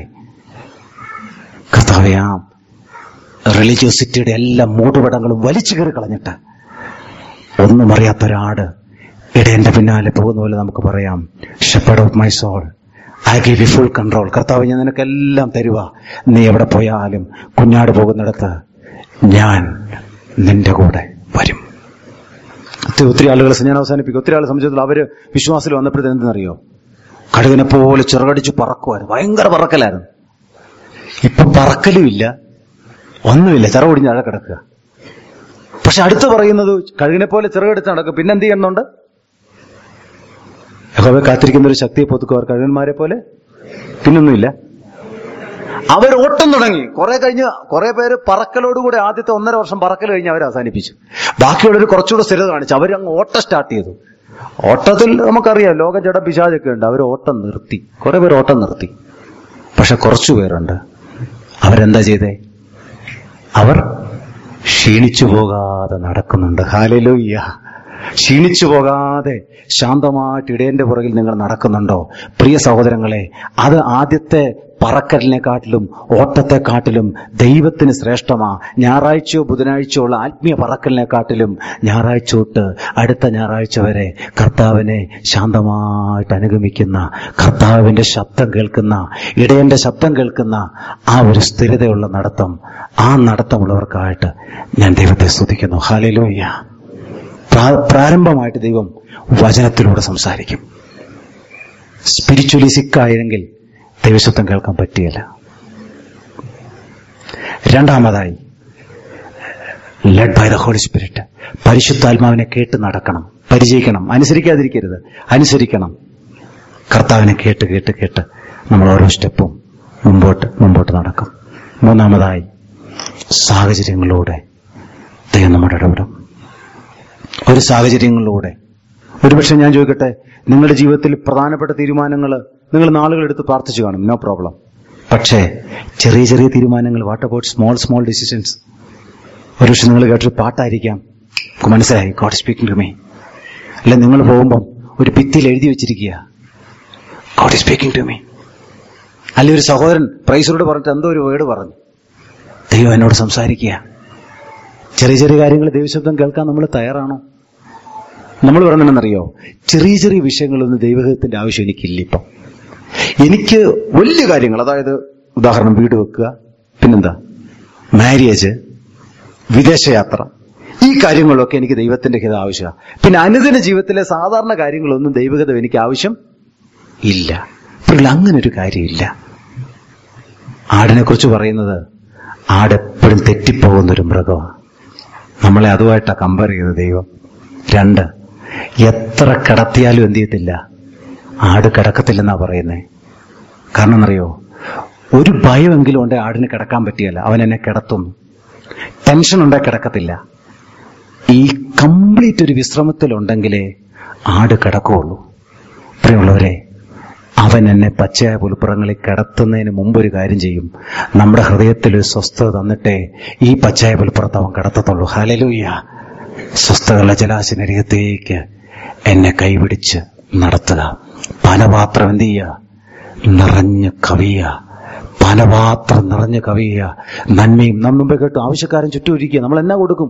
കർത്താവെ ആ റിലീജിയോസിറ്റിയുടെ എല്ലാ മൂടുപടങ്ങളും വലിച്ചു കയറി കളഞ്ഞിട്ട് ഒന്നും അറിയാത്ത ഒരാട് ഇടയന്റെ പിന്നാലെ പോകുന്ന പോലെ നമുക്ക് പറയാം shepherd of my soul I give you full control കർത്താവ് ഞാൻ നിനക്കെല്ലാം തരുക നീ എവിടെ പോയാലും കുഞ്ഞാട് പോകുന്നിടത്ത് ഞാൻ നിന്റെ കൂടെ വരും ഒത്തിരി ഒത്തിരി ആളുകളെ ഞാൻ അവസാനിപ്പിക്കും ഒത്തിരി ആളെ സംബന്ധിച്ചിടത്തോളം അവര് വിശ്വാസത്തിൽ വന്നപ്പോഴത്തേന് എന്തെന്നറിയോ കടുകിനെ പോലെ ചിറകടിച്ച് പറക്കുമായിരുന്നു ഭയങ്കര പറക്കലായിരുന്നു ഇപ്പൊ പറക്കലും ഇല്ല ഒന്നുമില്ല ചിറ ഒടിഞ്ഞ് അഴ കിടക്കുക പക്ഷെ അടുത്ത് പറയുന്നത് കഴുകിനെ പോലെ ചിറകടിച്ച് നടക്കും പിന്നെ എന്ത് ചെയ്യുന്നുണ്ട് യഹോവയെ കാത്തിരിക്കുന്ന ഒരു ശക്തിയെ പൊതുക്കുവർ കഴുകന്മാരെ പോലെ പിന്നൊന്നുമില്ല അവർ ഓട്ടം തുടങ്ങി കുറെ കഴിഞ്ഞ് കുറെ പേര് പറക്കലോടുകൂടെ ആദ്യത്തെ ഒന്നര വർഷം പറക്കൽ കഴിഞ്ഞ് അവർ അവസാനിപ്പിച്ചു ബാക്കിയുള്ളവർ കുറച്ചുകൂടെ സ്ഥിരത കാണിച്ചു അവർ അങ്ങ് ഓട്ടം സ്റ്റാർട്ട് ചെയ്തു ഓട്ടത്തിൽ നമുക്കറിയാം ലോക ജഡ പിശാചൊക്കെ ഉണ്ട് അവർ ഓട്ടം നിർത്തി കുറെ പേര് ഓട്ടം നിർത്തി പക്ഷെ കുറച്ചു പേരുണ്ട് അവരെന്താ ചെയ്തേ അവർ ക്ഷീണിച്ചു പോകാതെ നടക്കുന്നുണ്ട് ഹാലലൂയ്യ ക്ഷീണിച്ചു പോകാതെ ശാന്തമായിട്ട് ഇടയന്റെ പുറകിൽ നിങ്ങൾ നടക്കുന്നുണ്ടോ പ്രിയ സഹോദരങ്ങളെ അത് ആദ്യത്തെ പറക്കലിനെക്കാട്ടിലും ഓട്ടത്തെക്കാട്ടിലും ദൈവത്തിന് ശ്രേഷ്ഠമാ ഞായറാഴ്ചയോ ബുധനാഴ്ചയോ ഉള്ള ആത്മീയ പറക്കലിനെക്കാട്ടിലും ഞായറാഴ്ച തൊട്ട് അടുത്ത ഞായറാഴ്ച വരെ കർത്താവിനെ ശാന്തമായിട്ട് അനുഗമിക്കുന്ന കർത്താവിന്റെ ശബ്ദം കേൾക്കുന്ന ഇടയന്റെ ശബ്ദം കേൾക്കുന്ന ആ ഒരു സ്ഥിരതയുള്ള നടത്തം ആ നടത്തമുള്ളവർക്കായിട്ട് ഞാൻ ദൈവത്തെ സ്തുതിക്കുന്നു ഹാലലോയ്യ പ്രാരംഭമായിട്ട് ദൈവം വചനത്തിലൂടെ സംസാരിക്കും സ്പിരിച്വലി സിക്കായെങ്കിൽ ദൈവശബ്ദം കേൾക്കാൻ പറ്റിയല്ല രണ്ടാമതായി led by the Holy Spirit പരിശുദ്ധാത്മാവിനെ കേട്ട് നടക്കണം പരിചയിക്കണം അനുസരിക്കാതിരിക്കരുത് അനുസരിക്കണം കർത്താവിനെ കേട്ട് കേട്ട് കേട്ട് നമ്മൾ ഓരോ സ്റ്റെപ്പും മുമ്പോട്ട് മുമ്പോട്ട് നടക്കും മൂന്നാമതായി സാഹചര്യങ്ങളിലൂടെ ദൈവം നമ്മുടെ ഇടപെടും ഒരു സാഹചര്യങ്ങളിലൂടെ ഒരുപക്ഷെ ഞാൻ ചോദിക്കട്ടെ നിങ്ങളുടെ ജീവിതത്തിൽ പ്രധാനപ്പെട്ട തീരുമാനങ്ങൾ നിങ്ങൾ നാളുകൾ എടുത്ത് പ്രാർത്ഥിച്ചു കാണും നോ പ്രോബ്ലം പക്ഷേ ചെറിയ ചെറിയ തീരുമാനങ്ങൾ what about small small decisions ഒരുപക്ഷെ നിങ്ങൾ കേട്ടൊരു പാട്ടായിരിക്കാം നമുക്ക് മനസ്സിലായി ഗോഡ് സ്പീക്കിംഗ് ടു മീ അല്ല നിങ്ങൾ പോകുമ്പം ഒരു ഭിത്തിയിൽ എഴുതി വെച്ചിരിക്കുക ഗോഡ് സ്പീക്കിംഗ് ടു മീ അല്ലെ ഒരു സഹോദരൻ പ്രൈസറോട് പറഞ്ഞിട്ട് എന്തോ ഒരു വേർഡ് പറഞ്ഞു ദൈവം എന്നോട് സംസാരിക്കുക ചെറിയ ചെറിയ കാര്യങ്ങൾ ദൈവശബ്ദം കേൾക്കാൻ നമ്മൾ തയ്യാറാണോ നമ്മൾ പറഞ്ഞെന്നറിയോ ചെറിയ ചെറിയ വിഷയങ്ങളൊന്നും ദൈവഹിതത്തിന്റെ ആവശ്യം എനിക്കില്ല ഇപ്പം എനിക്ക് വലിയ കാര്യങ്ങൾ അതായത് ഉദാഹരണം വീട് വെക്കുക പിന്നെന്താ മാരേജ് വിദേശയാത്ര ഈ കാര്യങ്ങളൊക്കെ എനിക്ക് ദൈവത്തിന്റെ ഹിത ആവശ്യമാണ് പിന്നെ അനുദിന ജീവിതത്തിലെ സാധാരണ കാര്യങ്ങളൊന്നും ദൈവഹിതം എനിക്ക് ആവശ്യം ഇല്ല ഇപ്പോൾ അങ്ങനെ ഒരു കാര്യമില്ല ആടിനെ കുറിച്ച് പറയുന്നത് ആടെപ്പോഴും തെറ്റിപ്പോകുന്ന ഒരു മൃഗമാണ് നമ്മളെ അതുമായിട്ടാണ് കമ്പയർ ചെയ്തത് ദൈവം രണ്ട് എത്ര കിടത്തിയാലും എന്ത് ചെയ്യത്തില്ല ആട് കിടക്കത്തില്ലെന്നാ പറയുന്നേ കാരണം എന്നറിയോ ഒരു ഭയമെങ്കിലും ഉണ്ടെ ആടിന് കിടക്കാൻ പറ്റിയല്ല അവൻ എന്നെ കിടത്തുന്നു ടെൻഷൻ ഉണ്ടെ കിടക്കത്തില്ല ഈ കംപ്ലീറ്റ് ഒരു വിശ്രമത്തിലുണ്ടെങ്കിലേ ആട് കിടക്കുകയുള്ളൂ പ്രിയമുള്ളവരെ അവൻ എന്നെ പച്ചയായ പുൽപ്പുറങ്ങളിൽ കിടത്തുന്നതിന് മുമ്പ് ഒരു കാര്യം ചെയ്യും നമ്മുടെ ഹൃദയത്തിൽ ഒരു സ്വസ്ഥത തന്നിട്ടേ ഈ പച്ചയായ പുൽപ്പുറത്ത് അവൻ കിടത്തത്തുള്ളൂ ഹലലൂയ്യ സ്വസ്ഥതയുള്ള ജലാശനരികത്തേക്ക് എന്നെ കൈപിടിച്ച് നടത്തുക പാനപാത്രം എന്ത് ചെയ്യുക നിറഞ്ഞ് കവിയുക പാനപാത്രം നിറഞ്ഞ് കവിയുക നന്മയും നാം മുമ്പേ കേട്ടു ആവശ്യക്കാരൻ ചുറ്റും ഇരിക്കുക നമ്മൾ എന്നാ കൊടുക്കും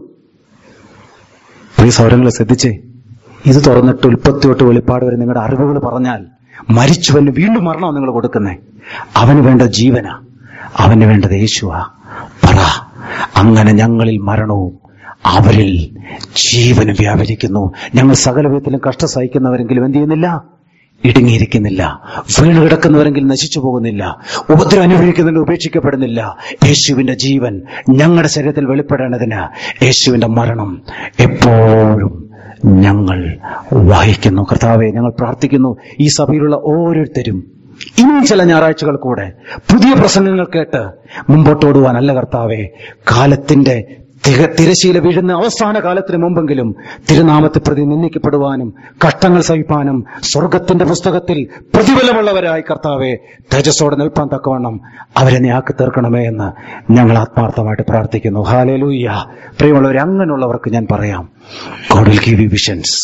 പ്രിയ സൗരങ്ങളെ ശ്രദ്ധിച്ചേ ഇത് തുറന്നിട്ട് ഉൽപ്പത്തി തൊട്ട് വെളിപ്പാട് വരെ നിങ്ങളുടെ അറിവുകൾ പറഞ്ഞാൽ മരിച്ചവന് വീണ്ടും മരണമാണ് നിങ്ങൾ കൊടുക്കുന്നേ അവന് വേണ്ട ജീവന അവന് വേണ്ടത് യേശുവാ പറ അങ്ങനെ ഞങ്ങളിൽ മരണവും അവരിൽ ജീവനും വ്യാപരിക്കുന്നു ഞങ്ങൾ സകല വിധത്തിലും കഷ്ട സഹിക്കുന്നവരെങ്കിലും എന്ത് ചെയ്യുന്നില്ല ഇടുങ്ങിയിരിക്കുന്നില്ല വീണ് കിടക്കുന്നവരെങ്കിലും നശിച്ചു പോകുന്നില്ല ഉപദ്രവം അനുഭവിക്കുന്നതിന് ഉപേക്ഷിക്കപ്പെടുന്നില്ല യേശുവിന്റെ ജീവൻ ഞങ്ങളുടെ ശരീരത്തിൽ വെളിപ്പെടേണ്ടതിന് യേശുവിന്റെ മരണം എപ്പോഴും ഞങ്ങൾ വഹിക്കുന്നു കർത്താവെ ഞങ്ങൾ പ്രാർത്ഥിക്കുന്നു ഈ സഭയിലുള്ള ഓരോരുത്തരും ഇനിയും ചില ഞായറാഴ്ചകൾ കൂടെ പുതിയ പ്രസംഗങ്ങൾ കേട്ട് മുമ്പോട്ടോടുവാനല്ല കർത്താവെ കാലത്തിന്റെ തിക- തിരശീല വീഴുന്ന അവസാന കാലത്തിന് മുമ്പെങ്കിലും തിരുനാമത്തെ പ്രതി നിന്ദിക്കപ്പെടുവാനും കഷ്ടങ്ങൾ സഹിപ്പാനും സ്വർഗത്തിന്റെ പുസ്തകത്തിൽ പ്രതിഫലമുള്ളവരായി കർത്താവെ തേജസ്സോടെ നിൽപ്പാൻ തക്കവണ്ണം അവരെ നീ ആക്കി തീർക്കണമേ എന്ന് ഞങ്ങൾ ആത്മാർത്ഥമായിട്ട് പ്രാർത്ഥിക്കുന്നു ഹാലേലൂയ്യ പ്രിയമുള്ളവരെ അങ്ങനെയുള്ളവർക്ക് ഞാൻ പറയാം God will give you visions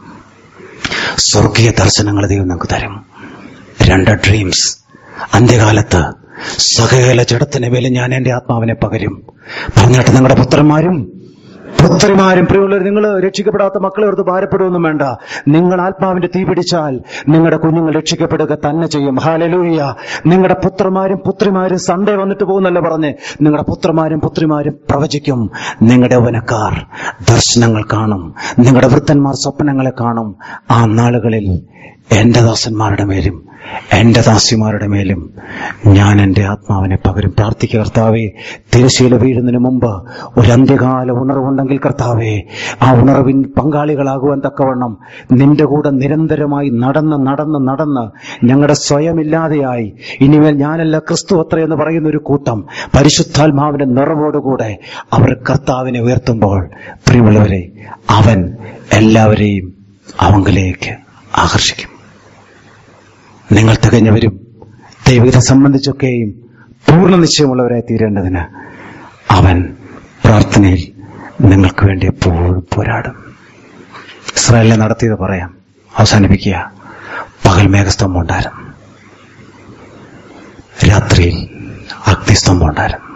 സ്വർഗീയ ദർശനങ്ങൾ ദൈവം നമുക്ക് തരും രണ്ട് ഡ്രീംസ് അന്ത്യകാലത്ത് സകല ജഡത്തിന് മേലെ ഞാൻ എന്റെ ആത്മാവിനെ പകരും പറഞ്ഞിട്ട് നിങ്ങളുടെ പുത്രന്മാരും പുത്രിമാരും പ്രിയമുള്ളവർ നിങ്ങൾ രക്ഷിക്കപ്പെടാത്ത മക്കളെ ഓർത്ത് ഭാരപ്പെടുകയൊന്നും വേണ്ട നിങ്ങൾ ആത്മാവിന്റെ തീ പിടിച്ചാൽ നിങ്ങളുടെ കുഞ്ഞുങ്ങൾ രക്ഷിക്കപ്പെടുക തന്നെ ചെയ്യും ഹാലലൂയ നിങ്ങളുടെ പുത്രന്മാരും പുത്രിമാരും സൺഡേ വന്നിട്ട് പോകുന്നല്ല പറഞ്ഞ് നിങ്ങളുടെ പുത്രന്മാരും പുത്രിമാരും പ്രവചിക്കും നിങ്ങളുടെ യൗവനക്കാർ ദർശനങ്ങൾ കാണും നിങ്ങളുടെ വൃത്തന്മാർ സ്വപ്നങ്ങളെ കാണും ആ നാളുകളിൽ എന്റെ ദാസന്മാരുടെ മേലും എന്റെ ദാസിമാരുടെ മേലും ഞാൻ എന്റെ ആത്മാവിനെ പകരും പ്രാർത്ഥിക്കുക കർത്താവെ തിരശീല വീഴുന്നതിന് മുമ്പ് ഒരു അന്ത്യകാല ഉണർവുണ്ടെങ്കിൽ കർത്താവെ ആ ഉണർവിൻ പങ്കാളികളാകുവാൻ തക്കവണ്ണം നിന്റെ കൂടെ നിരന്തരമായി നടന്ന് നടന്ന് നടന്ന് ഞങ്ങളുടെ സ്വയമില്ലാതെയായി ഇനിമേൽ ഞാനല്ല ക്രിസ്തു അത്ര എന്ന് പറയുന്ന ഒരു കൂട്ടം പരിശുദ്ധാത്മാവിന്റെ നിറവോടുകൂടെ അവർ കർത്താവിനെ ഉയർത്തുമ്പോൾ പ്രിയമുള്ളവരെ അവൻ എല്ലാവരെയും അവങ്കിലേക്ക് ആകർഷിക്കും നിങ്ങൾ തികഞ്ഞവരും ദൈവത്തെ സംബന്ധിച്ചൊക്കെയും പൂർണ്ണ നിശ്ചയമുള്ളവരായി തീരേണ്ടതിന് അവൻ പ്രാർത്ഥനയിൽ നിങ്ങൾക്ക് വേണ്ടി എപ്പോഴും പോരാടും ഇസ്രായേലിനെ നടത്തിയത് പറയാം അവസാനിപ്പിക്കുക പകൽ മേഘസ്തംഭം ഉണ്ടായിരുന്നു രാത്രിയിൽ അഗ്നിസ്തംഭം ഉണ്ടായിരുന്നു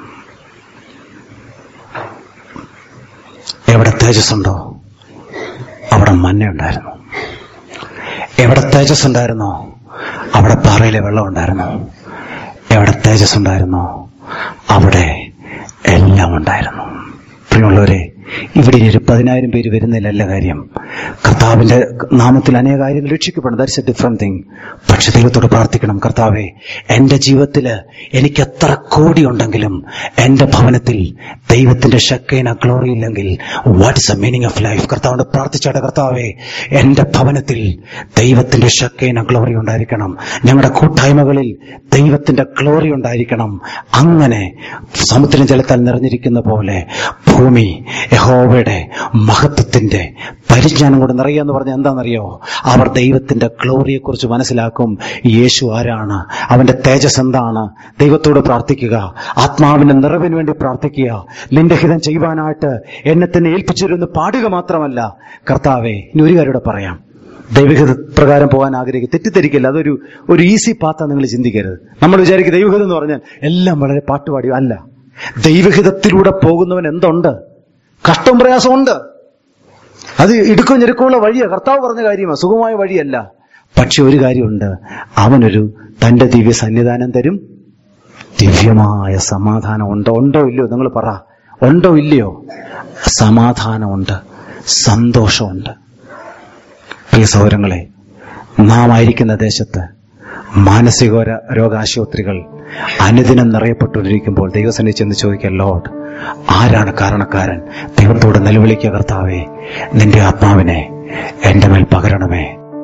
എവിടെ തേജസ്സുണ്ടോ അവിടെ മഞ്ഞ ഉണ്ടായിരുന്നു എവിടെ തേജസ് ഉണ്ടായിരുന്നോ അവിടെ പാറയിലെ വെള്ളം ഉണ്ടായിരുന്നു എവിടെ തേജസ് ഉണ്ടായിരുന്നോ അവിടെ എല്ലാം ഉണ്ടായിരുന്നു പ്രിയമുള്ളവരെ ഇവിടെ ഇനി ഒരു പതിനായിരം പേര് വരുന്നില്ലല്ല കാര്യം കർത്താവിന്റെ നാമത്തിൽ അനേക കാര്യങ്ങൾ രക്ഷിക്കപ്പെടും ദാറ്റ്സ് എ ഡിഫറെന്റ് തിങ് പക്ഷെ ദൈവത്തോട് പ്രാർത്ഥിക്കണം കർത്താവെ എന്റെ ജീവിതത്തില് എനിക്ക് എത്ര കോടി ഉണ്ടെങ്കിലും എന്റെ ഭവനത്തിൽ ദൈവത്തിന്റെ ഷക്കേന ഗ്ലോറി ഇല്ലെങ്കിൽ what is a meaning of life കർത്താവിന്റെ പ്രാർത്ഥിച്ചാട്ടെ കർത്താവെ എന്റെ ഭവനത്തിൽ ദൈവത്തിന്റെ ഷക്കേന ഗ്ലോറി ഉണ്ടായിരിക്കണം ഞങ്ങളുടെ കൂട്ടായ്മകളിൽ ദൈവത്തിന്റെ ഗ്ലോറി ഉണ്ടായിരിക്കണം അങ്ങനെ സമുദ്രം ജലത്താൽ നിറഞ്ഞിരിക്കുന്ന പോലെ ഭൂമി യഹോവയുടെ മഹത്വത്തിന്റെ പരിജ്ഞാനം കൊണ്ട് നിറയുക പറഞ്ഞാൽ എന്താണെന്നറിയോ അവർ ദൈവത്തിന്റെ ഗ്ലോറിയെ കുറിച്ച് മനസ്സിലാക്കും യേശു ആരാണ് അവന്റെ തേജസ് എന്താണ് ദൈവത്തോട് പ്രാർത്ഥിക്കുക ആത്മാവിന്റെ നിറവിന് വേണ്ടി പ്രാർത്ഥിക്കുക നിന്റെ ഹിതം ചെയ്യുവാനായിട്ട് എന്നെ തന്നെ ഏൽപ്പിച്ചിരുന്ന് പാടുക മാത്രമല്ല കർത്താവെ ഇനി ഒരു കാര്യം കൂടെ പറയാം ദൈവഹിത പ്രകാരം പോകാൻ ആഗ്രഹിക്കുക തെറ്റിദ്ധരിക്കില്ല അതൊരു ഒരു ഈസി പാത്ത നിങ്ങൾ ചിന്തിക്കരുത് നമ്മൾ വിചാരിക്കും ദൈവഹിതം എന്ന് പറഞ്ഞാൽ എല്ലാം വളരെ പാട്ടുപാടി അല്ല ദൈവഹിതത്തിലൂടെ പോകുന്നവൻ എന്തുണ്ട് കഷ്ടവും പ്രയാസമുണ്ട് അത് ഇടുക്കവും ഞെരുക്കമുള്ള വഴിയാ കർത്താവ് പറഞ്ഞ കാര്യമാണ് സുഖമായ വഴിയല്ല പക്ഷെ ഒരു കാര്യമുണ്ട് അവനൊരു തന്റെ ദിവ്യ സന്നിധാനം തരും ദിവ്യമായ സമാധാനം ഉണ്ടോ ഉണ്ടോ ഇല്ലയോ നിങ്ങൾ പറ ഉണ്ടോ ഇല്ലയോ സമാധാനമുണ്ട് സന്തോഷമുണ്ട് പ്രിയ സൗരങ്ങളെ നാം ആയിരിക്കുന്ന ദേശത്ത് മാനസിക ര- രോഗാശുപത്രികൾ അനുദിനം നിറയപ്പെട്ടുകൊണ്ടിരിക്കുമ്പോൾ ദൈവസനെ ചെന്ന് ചോദിക്കുക ലോഡ് ആരാണ് കാരണക്കാരൻ ദൈവത്തോട് നിലവിളിക്കുക കർത്താവേ നിന്റെ ആത്മാവിനെ എന്റെ മേൽ പകരണമേ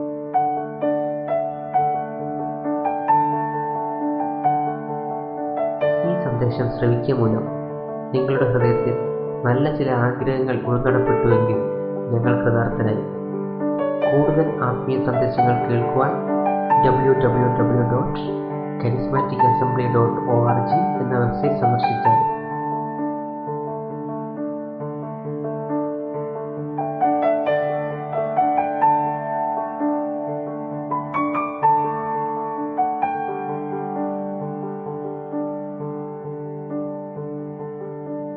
ഈ സന്ദേശം ശ്രവിക്കുക മൂലം നിങ്ങളുടെ ഹൃദയത്തിൽ നല്ല ചില ആഗ്രഹങ്ങൾ ഉൾനടപ്പെട്ടുവെങ്കിൽ ഞങ്ങൾ കൃതാർത്ഥനായി കൂടുതൽ ആത്മീയ സന്ദേശങ്ങൾ കേൾക്കുവാൻ W W W dot charismatic assembly dot O R G എന്ന വെബ്സൈറ്റ് സന്ദർശിച്ചാൽ